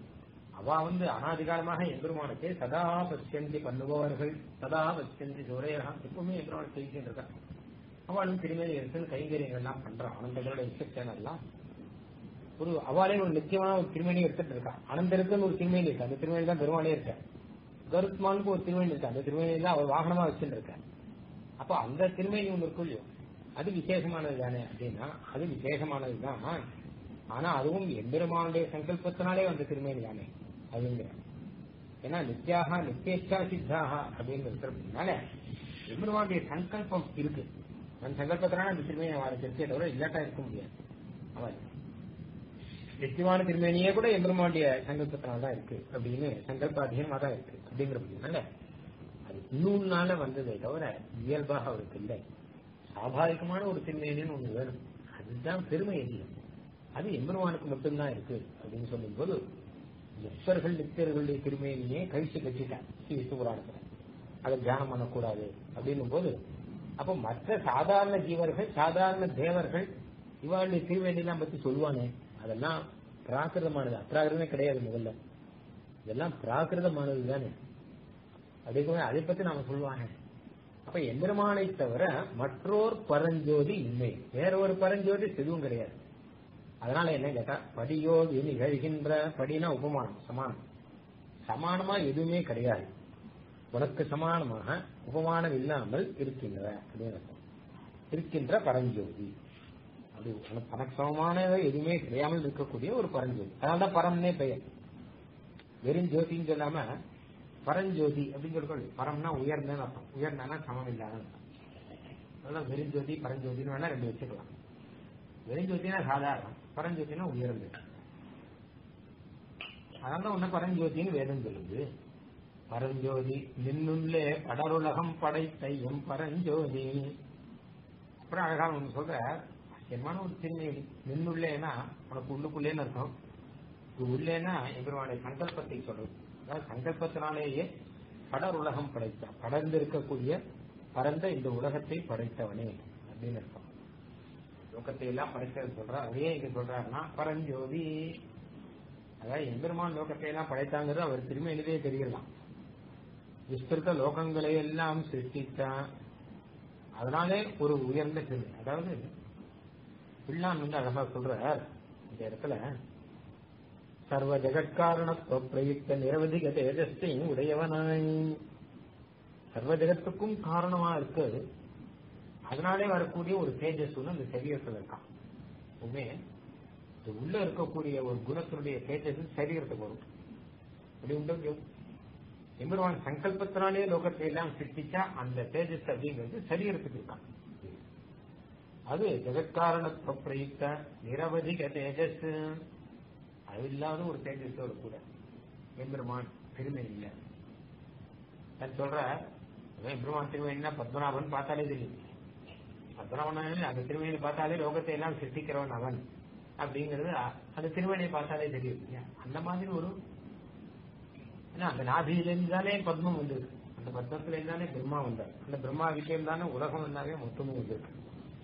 அவ வந்து அனாதிகாலமாக எம்பெருமானுக்கு சதா பசியந்தி பண்ணுபவர்கள் சதா பசியந்தி சூரையா எப்பவுமே எம்பெருமான் செய்கிட்டு இருக்கா அவளும் திருமேனி எடுத்து கைங்கரியங்கள் எல்லாம் பண்றான் ஆனந்தங்களோட இன்ஸ்ட்ரக்ஷன் எல்லாம் ஒரு அவளே ஒரு நிச்சயமான ஒரு திருமேனி எடுத்துட்டு இருக்கா அனந்தருக்குன்னு ஒரு திருமேனி இருக்கு அந்த திருமேனி தான் பெருமானே இருக்க கருத்மானுக்கு ஒரு திருமேனி இருக்கு அந்த திருமேனி தான் அவர் வாகனமா வச்சுட்டு இருக்க அப்ப அந்த திருமேனி ஒண்ணு இருக்கும் இல்லையோ அது விசேஷமானது தானே அப்படின்னா அது விசேஷமானது தான் ஆனா அதுவும் எம்பெருமானுடைய சங்கல்பத்தினாலே வந்த திருமேனி தானே அதுங்கிற ஏன்னா நித்யாக நித்தியச்சா சித்தாக அப்படின்னு இருக்கிறதுனால எம்பெருமானுடைய சங்கல்பம் இருக்கு அந்த சங்கல்பத்தினால அந்த திருமேனி அவளுக்கு இருக்கே தவிர இல்லாட்டா இருக்க முடியாது அவன் நித்தியமான திருமேனியே கூட எம்பெருமானுடைய சங்கல்பத்தினால தான் இருக்கு அப்படின்னு சங்கல்ப அதிகமா தான் இருக்கு அப்படிங்கிறதுனால அது இன்னொன்னால வந்ததே தவிர இயல்பாக அவருக்கு இல்லை சாபாவிகமான ஒரு திருமேனின்னு ஒண்ணு வேணும் அதுதான் பெருமை அதிகம் அது எம்பெருமானுக்கு மட்டும்தான் இருக்கு அப்படின்னு சொல்லும்போது எப்பர்கள் நித்தியர்களுடைய திருமையிலேயே கழிச்சு கட்சிட்டான் ஸ்ரீ விஷ்ணு புராணத்துல அதை தியானம் பண்ணக்கூடாது அப்படின்னும் போது அப்போ மற்ற சாதாரண ஜீவர்கள் சாதாரண தேவர்கள் இவாளுடைய திருவேணிலாம் பத்தி சொல்லுவானே அதெல்லாம் பிராகிருதமானது அப்ராகிருதமே கிடையாது முதல்ல இதெல்லாம் பிராகிருதமானது தானே அப்படிங்கிற அதை பத்தி நாம சொல்லுவானே அப்ப எம்பெருமானை தவிர மற்றோர் பரஞ்சோதி இல்லை வேற ஒரு பரஞ்சோதி எதுவும் கிடையாது அதனால என்ன கேட்டா படியோடு நிகழ்கின்ற படினா உபமானம் சமானம் சமானமா எதுவுமே கிடையாது உனக்கு சமானமாக உபமானம் இல்லாமல் இருக்கின்ற அப்படின்னு அர்த்தம். இருக்கின்ற பரஞ்சோதி அது உனக்கு தனக்கு சமமானது எதுவுமே கிடையாமல் இருக்கக்கூடிய ஒரு பரஞ்சோதி அதனாலதான் பரம்னே பெயர் வெறும் ஜோதின்னு சொல்லாம பரஞ்சோதி அப்படின்னு சொல்லி பரம்னா உயர்ந்தன்னு அர்த்தம் உயர்ந்தானா சமம் இல்லாத அதெல்லாம் வெறும் ஜோதி பரஞ்சோதின்னு வேணா ரெண்டு வச்சுக்கலாம் வெறுஞ்சோதினா சாதாரணம் பரஞ்சோதினா உயர்ந்து அதனால உன்ன பரஞ்சோதின்னு வேதம் சொல்லுது பரஞ்சோதி நின்னுள்ளே படருலகம் படைத்த எம் பரஞ்சோதி அப்புறம் அழகா ஒண்ணு சொல்ற ஆச்சரியமான ஒரு திருநெல்வேலி நின்னுள்ளேனா உனக்கு உள்ளுக்குள்ளேன்னு அர்த்தம் இது உள்ளேனா எங்களுடைய சங்கல்பத்தை சொல்றது அதாவது சங்கல்பத்தினாலேயே படர் உலகம் படைத்தான் படர்ந்து இருக்கக்கூடிய பரந்த இந்த உலகத்தை படைத்தவனே அப்படின்னு அர்த்தம் லோகத்தை எல்லாம் படைத்தது சொல்ற அதையே இங்க சொல்றாருன்னா பரஞ்சோதி அதாவது எம்பெருமான் லோகத்தை எல்லாம் படைத்தாங்கிறது அவர் திரும்ப எழுதியே தெரியலாம் விஸ்திருத்த லோகங்களை எல்லாம் சிருஷ்டித்தான் அதனாலே ஒரு உயர்ந்த திரு அதாவது பிள்ளான் வந்து அழகா சொல்றார் இந்த இடத்துல சர்வ ஜெகத்காரணத்துவ பிரயுக்த நிரவதிக தேஜஸ்தை உடையவனாய் சர்வ ஜெகத்துக்கும் காரணமா இருக்கு அதனாலே வரக்கூடிய ஒரு தேஜஸ் ஒன்று அந்த சரீரத்தில் இருக்கான் உண்மை இது உள்ள இருக்கக்கூடிய ஒரு குணத்தினுடைய தேஜஸ் சரீரத்துக்கு வரும் அப்படி உண்டு எம்பெருமான் சங்கல்பத்தினாலே லோகத்தை எல்லாம் சிருஷ்டிச்சா அந்த தேஜஸ் அப்படிங்கிறது சரீரத்துக்கு இருக்கான் அது ஜெகத்காரணத்துவ பிரயுக்த நிரவதிக தேஜஸ் அழிவில்லாத ஒரு தேஜஸோடு கூட எம்பெருமான் பெருமை இல்லை அது சொல்ற எம்பெருமான் திருமணினா பத்மநாபன் பார்த்தாலே தெரியும் பத்மநாபன் அந்த திருமணியை பார்த்தாலே லோகத்தை எல்லாம் சிருஷ்டிக்கிறவன் அவன் அப்படிங்கிறது அந்த திருமணியை பார்த்தாலே தெரியும் அந்த மாதிரி ஒரு ஏன்னா அந்த நாபியில இருந்தாலே பத்மம் வந்திருக்கு அந்த பத்மத்துல இருந்தாலே பிரம்மா வந்தார் அந்த பிரம்மா கிட்ட இருந்தாலே உலகம் இருந்தாலே மொத்தமும் வந்திருக்கு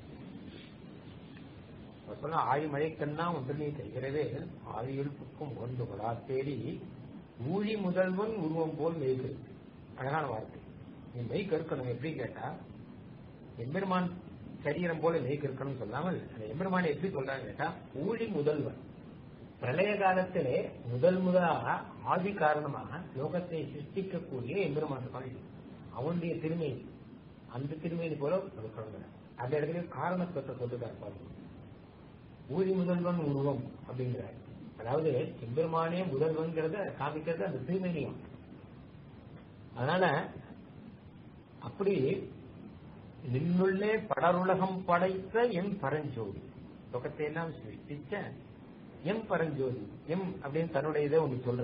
சொல்ல ஆழி மழைக்கண்ணா ஒன்று நீ தெரிகிறதே ஆழியில் புக்கும் ஒன்று கொடா தேடி ஊழி முதல்வன் உருவம் போல் மெய்க்கு அழகான வார்த்தை நீ மெய் கற்கணும் எப்படி கேட்டா எம்பெருமான் சரீரம் போல மெய் கற்கணும் சொல்லாமல் அந்த எம்பெருமானை எப்படி சொல்றாங்க கேட்டா ஊழி முதல்வன் பிரளய காலத்திலே முதல் முதலாக ஆதி காரணமாக லோகத்தை சிருஷ்டிக்கக்கூடிய எம்பெருமான் இருப்பான் அவனுடைய திருமை அந்த திருமையை போல கொடுக்கணும் அந்த இடத்துல காரணத்துவத்தை சொல்லுறாரு பாருங்க ஊழி முதல்வன் உருவம் அப்படிங்கிறார் அதாவது எம்பெருமானே முதல்வன்கிறத காமிக்கிறது அந்த திருமணியம் அதனால அப்படி நின்னுள்ளே படருலகம் படைத்த எம் பரஞ்சோதி லோகத்தை எல்லாம் சிருஷ்டிச்ச எம் பரஞ்சோதி எம் அப்படின்னு தன்னுடைய இதை ஒன்று சொல்ற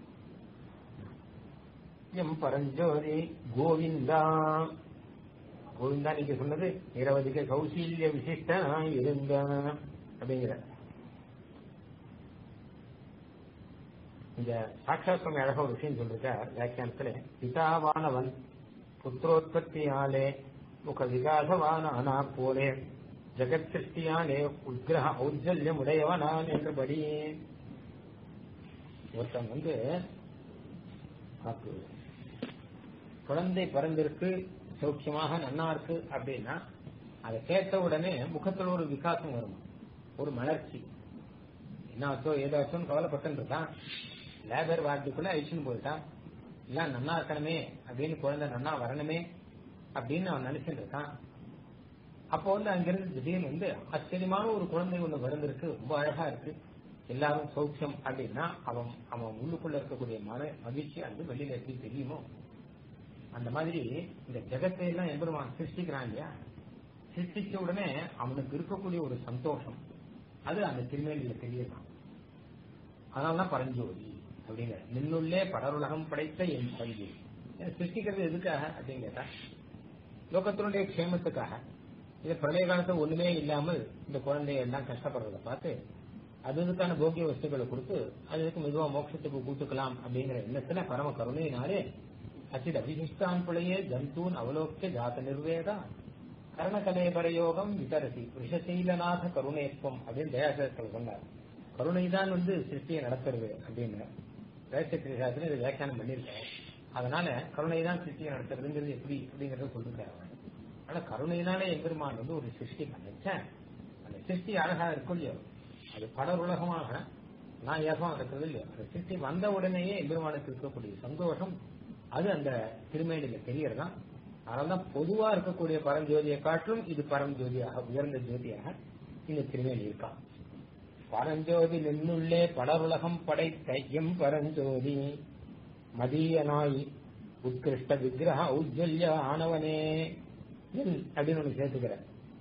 எம் பரஞ்சோதி கோவிந்தா கோவிந்தா நீங்க சொன்னது நிரவதிக கௌசல்ய விசிஷ்டனா இருந்த அப்படிங்கிற இந்த சாட்சாத் சுவாமி அழகா ஒரு விஷயம் சொல்லிருக்க வியாக்கியானத்துல பிதாவானவன் புத்திரோத்பத்தியாலே முக விகாசவான ஆனா போலே ஜெகத் சிருஷ்டியாலே உத்கிரக ஔஜல்யம் உடையவனான் என்றபடி ஒருத்தன் வந்து குழந்தை பிறந்திருக்கு சௌக்கியமாக நன்னா இருக்கு அப்படின்னா அதை கேட்ட உடனே முகத்துல ஒரு விகாசம் வரும் ஒரு மலர்ச்சி என்னாச்சோ ஏதாச்சோன்னு கவலைப்பட்டு இருக்கான் லேபர் வார்டுக்குள்ள அழிச்சுன்னு போயிட்டான் இல்ல நன்னா இருக்கணுமே அப்படின்னு குழந்தை நன்னா வரணுமே அப்படின்னு அவன் நினைச்சுட்டு இருக்கான் அப்போ வந்து அங்கிருந்து திடீர்னு வந்து ஆச்சரியமான ஒரு குழந்தை ஒண்ணு பிறந்திருக்கு ரொம்ப அழகா இருக்கு எல்லாரும் சௌக்கியம் அப்படின்னா அவன் அவன் உள்ளுக்குள்ள இருக்கக்கூடிய மன மகிழ்ச்சி அது வெளியில எப்படி தெரியுமோ அந்த மாதிரி இந்த ஜெகத்தை எல்லாம் எம்பெருமான் சிருஷ்டிக்கிறான் இல்லையா சிருஷ்டிச்ச உடனே அவனுக்கு இருக்கக்கூடிய ஒரு சந்தோஷம் அது அந்த திருமேனியில தெரியலாம் அதனாலதான் பரஞ்சோதி அப்படிங்கிற நின்னுள்ளே படருலகம் படைத்த என் பஞ்சு சிருஷ்டிக்கிறது எதுக்காக அப்படின்னு கேட்டா லோகத்தினுடைய க்ஷேமத்துக்காக இது பிரளய காலத்துல ஒண்ணுமே இல்லாமல் இந்த குழந்தைய எல்லாம் கஷ்டப்படுறத பார்த்து அது இதுக்கான போக்கிய வஸ்துக்களை கொடுத்து அதுக்கு மெதுவா மோட்சத்துக்கு கூட்டுக்கலாம் அப்படிங்கிற எண்ணத்துல பரம கருணையினாலே அச்சித அபிசிஷ்டான் பிழையே ஜந்தூன் அவலோக்கிய ஜாத நிர்வேதா கரணகலே பரயோகம் விதரசி விஷசீலநாத கருணேத்வம் அப்படின்னு தயாசத்தில் சொன்னார் கருணை தான் வந்து சிருஷ்டியை நடத்துறது அப்படின்னு தயாசத்திரி சாஸ்திரம் இதை வியாக்கியானம் பண்ணியிருக்காரு அதனால கருணை தான் சிருஷ்டியை நடத்துறதுங்கிறது எப்படி அப்படிங்கறத சொல்லிருக்காரு ஆனா கருணையினாலே எம்பெருமான் வந்து ஒரு சிருஷ்டி பண்ணிச்சேன் அந்த சிருஷ்டி அழகா இருக்கும் இல்லையோ அது படர் உலகமாக நான் ஏகமா இருக்கிறது இல்லையோ அந்த சிருஷ்டி வந்த உடனேயே எம்பெருமானுக்கு இருக்கக்கூடிய சந்தோஷம் அது அந்த திருமேனியில தெரியறதான் அதனால்தான் பொதுவா இருக்கக்கூடிய பரஞ்சோதியை காட்டிலும் இது பரஞ்சோதியாக உயர்ந்த ஜோதியாக இந்த திருமேனி இருக்கான் பரஞ்சோதி நின்னுள்ளே படருலகம் படைத்த எம் பரஞ்சோதி மதியனாய் உத்கிருஷ்ட விக்கிரக ஔஜல்ய ஆனவனே என் அப்படின்னு ஒண்ணு சேர்த்துக்கிற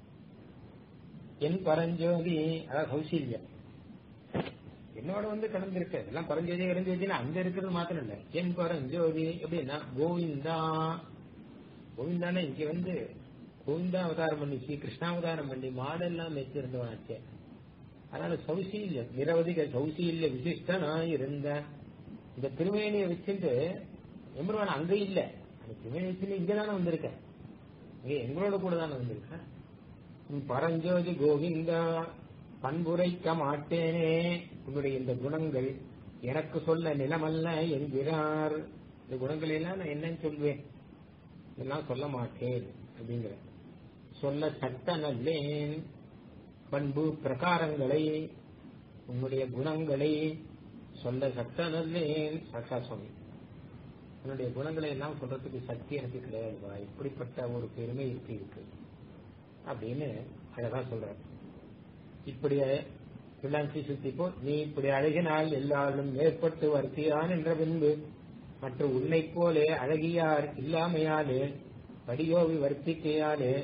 என் பரஞ்சோதி அதாவது கௌசல்யம் என்னோட வந்து கலந்துருக்க எல்லாம் பரஞ்சோதி பரஞ்சோதினா அங்க இருக்கிறது மாத்திரம் இல்ல என் பரஞ்சோதி எப்படின்னா கோவிந்தா கோவிந்தானே இங்க வந்து கோவிந்தா அவதாரம் பண்ணிச்சு கிருஷ்ணாவதாரம் பண்ணி மாடெல்லாம் வச்சிருந்தவனாச்சே அதனால சௌசீல்யம் நிரவதிக சௌசீல்ய விசிஷ்டனா இருந்த இந்த திருமேனியை வச்சுட்டு எம்பருவான் அங்க இல்ல அந்த திருமேனி வச்சு இங்க தானே வந்திருக்க இங்க எங்களோட கூட தானே வந்திருக்க பரஞ்சோதி கோவிந்தா பண்புரைக்க மாட்டேனே உன்னுடைய இந்த குணங்கள் எனக்கு சொல்ல நிலமல்ல என்கிறார் இந்த குணங்கள் எல்லாம் நான் என்னன்னு சொல்வேன் இதெல்லாம் சொல்ல மாட்டேன் அப்படிங்கிற சொல்ல சட்ட நல்லேன் பண்பு பிரகாரங்களை உன்னுடைய குணங்களை சொல்ல சட்ட நல்லேன் சட்டா சுவாமி உன்னுடைய குணங்களை எல்லாம் சொல்றதுக்கு சக்தி எனக்கு கிடையாதுப்பா இப்படிப்பட்ட ஒரு பெருமை இருக்கு இருக்கு அப்படின்னு அழகா சொல்ற இப்படி பிள்ளாஞ்சி சுத்திப்போ நீ இப்படி அழகினால் எல்லாரும் மேற்பட்டு வருத்தியான் என்ற பின்பு மற்ற உன்னை போலே அழகியார் இல்லாமையாலே படியோவி வர்த்திக்கையாலே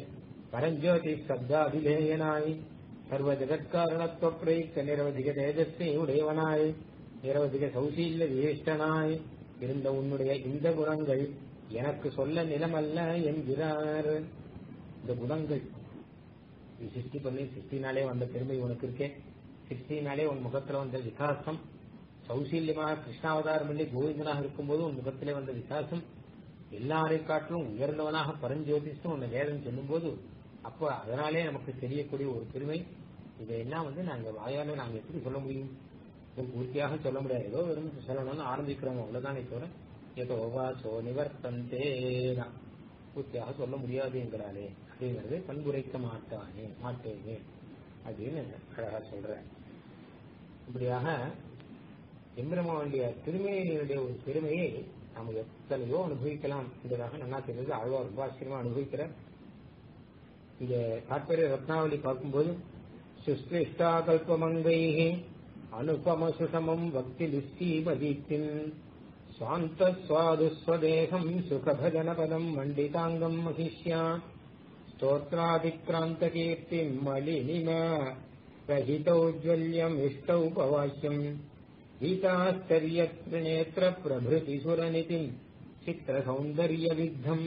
பரஞ்சோதி சப்தாதிலேயனாய் சர்வ ஜெகத்காரணத்துவ பிரயுக்த நிரவதிக தேஜஸ்வி உடையவனாய் நிரவதிக சௌசீல்ய விசிஷ்டனாய் இருந்த உன்னுடைய இந்த குணங்கள் எனக்கு சொல்ல நிலமல்ல என்கிறார் இந்த குணங்கள் நீ சிருஷ்டி பண்ணி சிருஷ்டினாலே வந்த பெருமை உனக்கு இருக்கே சிருஷ்டினாலே உன் முகத்துல வந்த விகாசம் சௌசீல்யமாக கிருஷ்ணாவதாரம் பண்ணி கோவிந்தனாக இருக்கும்போது உன் முகத்திலே வந்த விகாசம் எல்லாரை காட்டிலும் உயர்ந்தவனாக பரஞ்சோதிஷம் உன்னை வேதம் சொல்லும்போது அப்போ அதனாலே நமக்கு தெரியக்கூடிய ஒரு பெருமை இதையெல்லாம் வந்து நாங்க வாயால நாங்க எப்படி சொல்ல முடியும் இது பூர்த்தியாக சொல்ல முடியாது ஏதோ வெறும் சொல்லணும்னு ஆரம்பிக்கிறோம் அவ்வளவுதானே தவிர ஏதோ சோ நிவர்த்தந்தே பூர்த்தியாக சொல்ல முடியாது எங்களாலே அப்படிங்கறது பண்புரைக்க மாட்டானே மாட்டேனே அப்படின்னு அழகா சொல்றேன் இப்படியாக எம்பிரமாவுடைய திருமையினுடைய ஒரு பெருமையை நாம் எத்தனையோ அனுபவிக்கலாம் என்பதாக நல்லா தெரிஞ்சது ஆழ்வார் ரொம்ப ஆச்சரியமா அனுபவிக்கிற இந்த தாற்பரிய ரத்னாவளி பார்க்கும்போது சுஸ்லிஷ்டா கல்பமங்கை அனுபம சுஷமம் பக்தி லிஸ்டீபதீப்தின் சுவாந்த சுவாது ஸ்வதேகம் சுகபஜன பதம் மண்டிதாங்கம் மகிஷ்யா ஸ்தோத்ராதிக்ராந்த கீர்த்திம் மலினிம ரஹிதௌஜ்வல்யம் இஷ்டௌபவாக்கியம் கீதாஸ்தரியத்ரிநேத்திர பிரபிருதி சுரநிதிம் சித்திர சௌந்தர்ய வித்தம்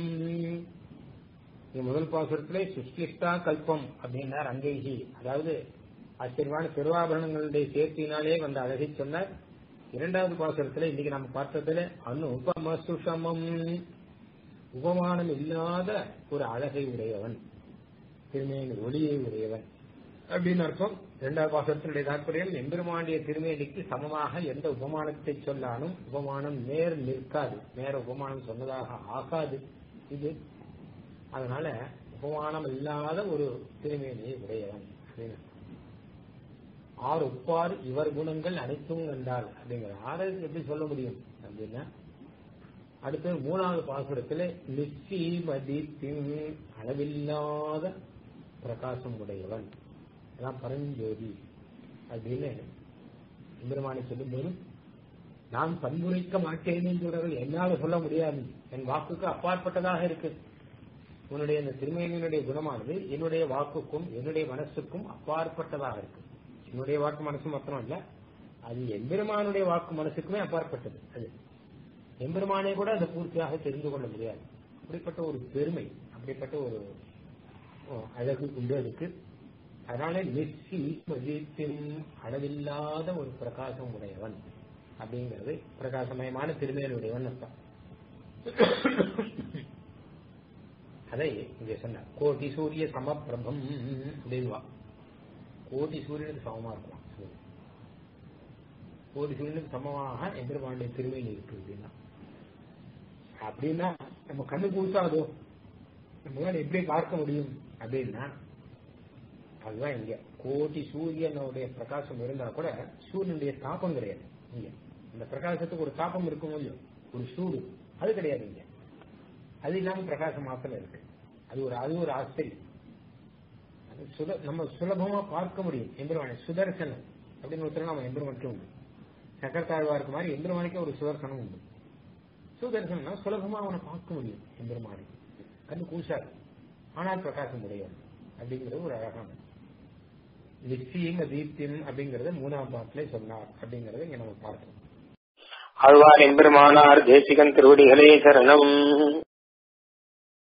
முதல் பாசுரத்திலே சுஷ்லிஷ்டா கல்பம் அப்படின்னார் அங்கேகி அதாவது ஆச்சரியமான திருவாபரணங்களுடைய சேர்த்தினாலே வந்த அழகை சொன்னார் இரண்டாவது பாசுரத்துல இன்னைக்கு நம்ம பார்த்ததுல அனுபம சுஷமம் உபமானம் இல்லாத ஒரு அழகை உடையவன் திருமையின் ஒளியை உடையவன் அப்படின்னு அர்த்தம் இரண்டாவது பாசத்தினுடைய தாற்பயம் எம்பெருமாண்டிய திருமேனிக்கு சமமாக எந்த உபமானத்தை சொன்னாலும் உபமானம் நேர் நிற்காது நேர உபமானம் சொன்னதாக ஆகாது இது அதனால உபமானம் இல்லாத ஒரு திருமேனியை உடையவன் அப்படின்னு ஆறு ஒப்பார் இவர் குணங்கள் அனைத்தும் கண்டால் அப்படிங்கிற ஆறு எப்படி சொல்ல முடியும் அப்படின்னா அடுத்து மூணாவது பாசுரத்துல நிச்சி மதிப்பின் அளவில்லாத பிரகாசம் உடையவன் அதான் பரஞ்சோதி அப்படின்னு எம்பெருமானை சொல்லும்போது நான் பண்புரைக்க மாட்டேன் என்று என்னால சொல்ல முடியாது என் வாக்குக்கு அப்பாற்பட்டதாக இருக்கு உன்னுடைய இந்த திருமையினுடைய குணமானது என்னுடைய வாக்குக்கும் என்னுடைய மனசுக்கும் அப்பாற்பட்டதாக இருக்கு என்னுடைய வாக்கு மனசு மாத்திரம் இல்ல அது எம்பெருமானுடைய வாக்கு மனசுக்குமே அப்பாற்பட்டது அது எம்பெருமானே கூட அதை பூர்த்தியாக தெரிந்து கொள்ள முடியாது அப்படிப்பட்ட ஒரு பெருமை அப்படிப்பட்ட ஒரு அழகு உண்டு அதுக்கு அதனால நிச்சி மதித்தின் அளவில்லாத ஒரு பிரகாசம் உடையவன் அப்படிங்கிறது பிரகாசமயமான திருமையுடையவன் அர்த்தம் அதை இங்க சொன்ன கோட்டி சூரிய சமப்பிரபம் அப்படின்வா கோடி சூரியனுக்கு சமமா இருக்கும் கோடி சூரியனுக்கு சமமாக எம்பெருமானுடைய திருமையில் இருக்கு அப்படின்னா அப்படின்னா நம்ம கண்ணு கூசாதோ நம்மளால எப்படி பார்க்க முடியும் அப்படின்னா அதுதான் இங்க கோடி சூரியனுடைய பிரகாசம் இருந்தா கூட சூரியனுடைய தாப்பம் கிடையாது இங்க இந்த பிரகாசத்துக்கு ஒரு தாப்பம் இருக்கும் இல்லையோ ஒரு சூடு அது கிடையாது இங்க அது இல்லாம பிரகாசம் மாத்திரம் இருக்கு அது ஒரு அது ஒரு ஆச்சரியம் சுத நம்ம சுலபமா பார்க்க முடியும் எம்பெருமானை சுதர்சனம் அப்படின்னு ஒருத்தர் நம்ம எம்பெருமானுக்கு உண்டு சக்கரத்தாழ்வாருக்கு மாதிரி எம்பெருமானுக்கே ஒரு சுதர்சனம் உண்டு சுதர்சனம்னா சுலபமா அவனை பார்க்க முடியும் எம்பெருமானை கண்ணு கூசாது ஆனால் பிரகாசம் உடையவன் அப்படிங்கிறது ஒரு அழகான நிச்சயம் தீப்தியம் அப்படிங்கறத மூணாம் பாட்டிலே சொன்னார் அப்படிங்கறத இங்க நம்ம பார்த்தோம் ஆழ்வார் எம்பெருமானார் தேசிகன் திருவடிகளே சரணம்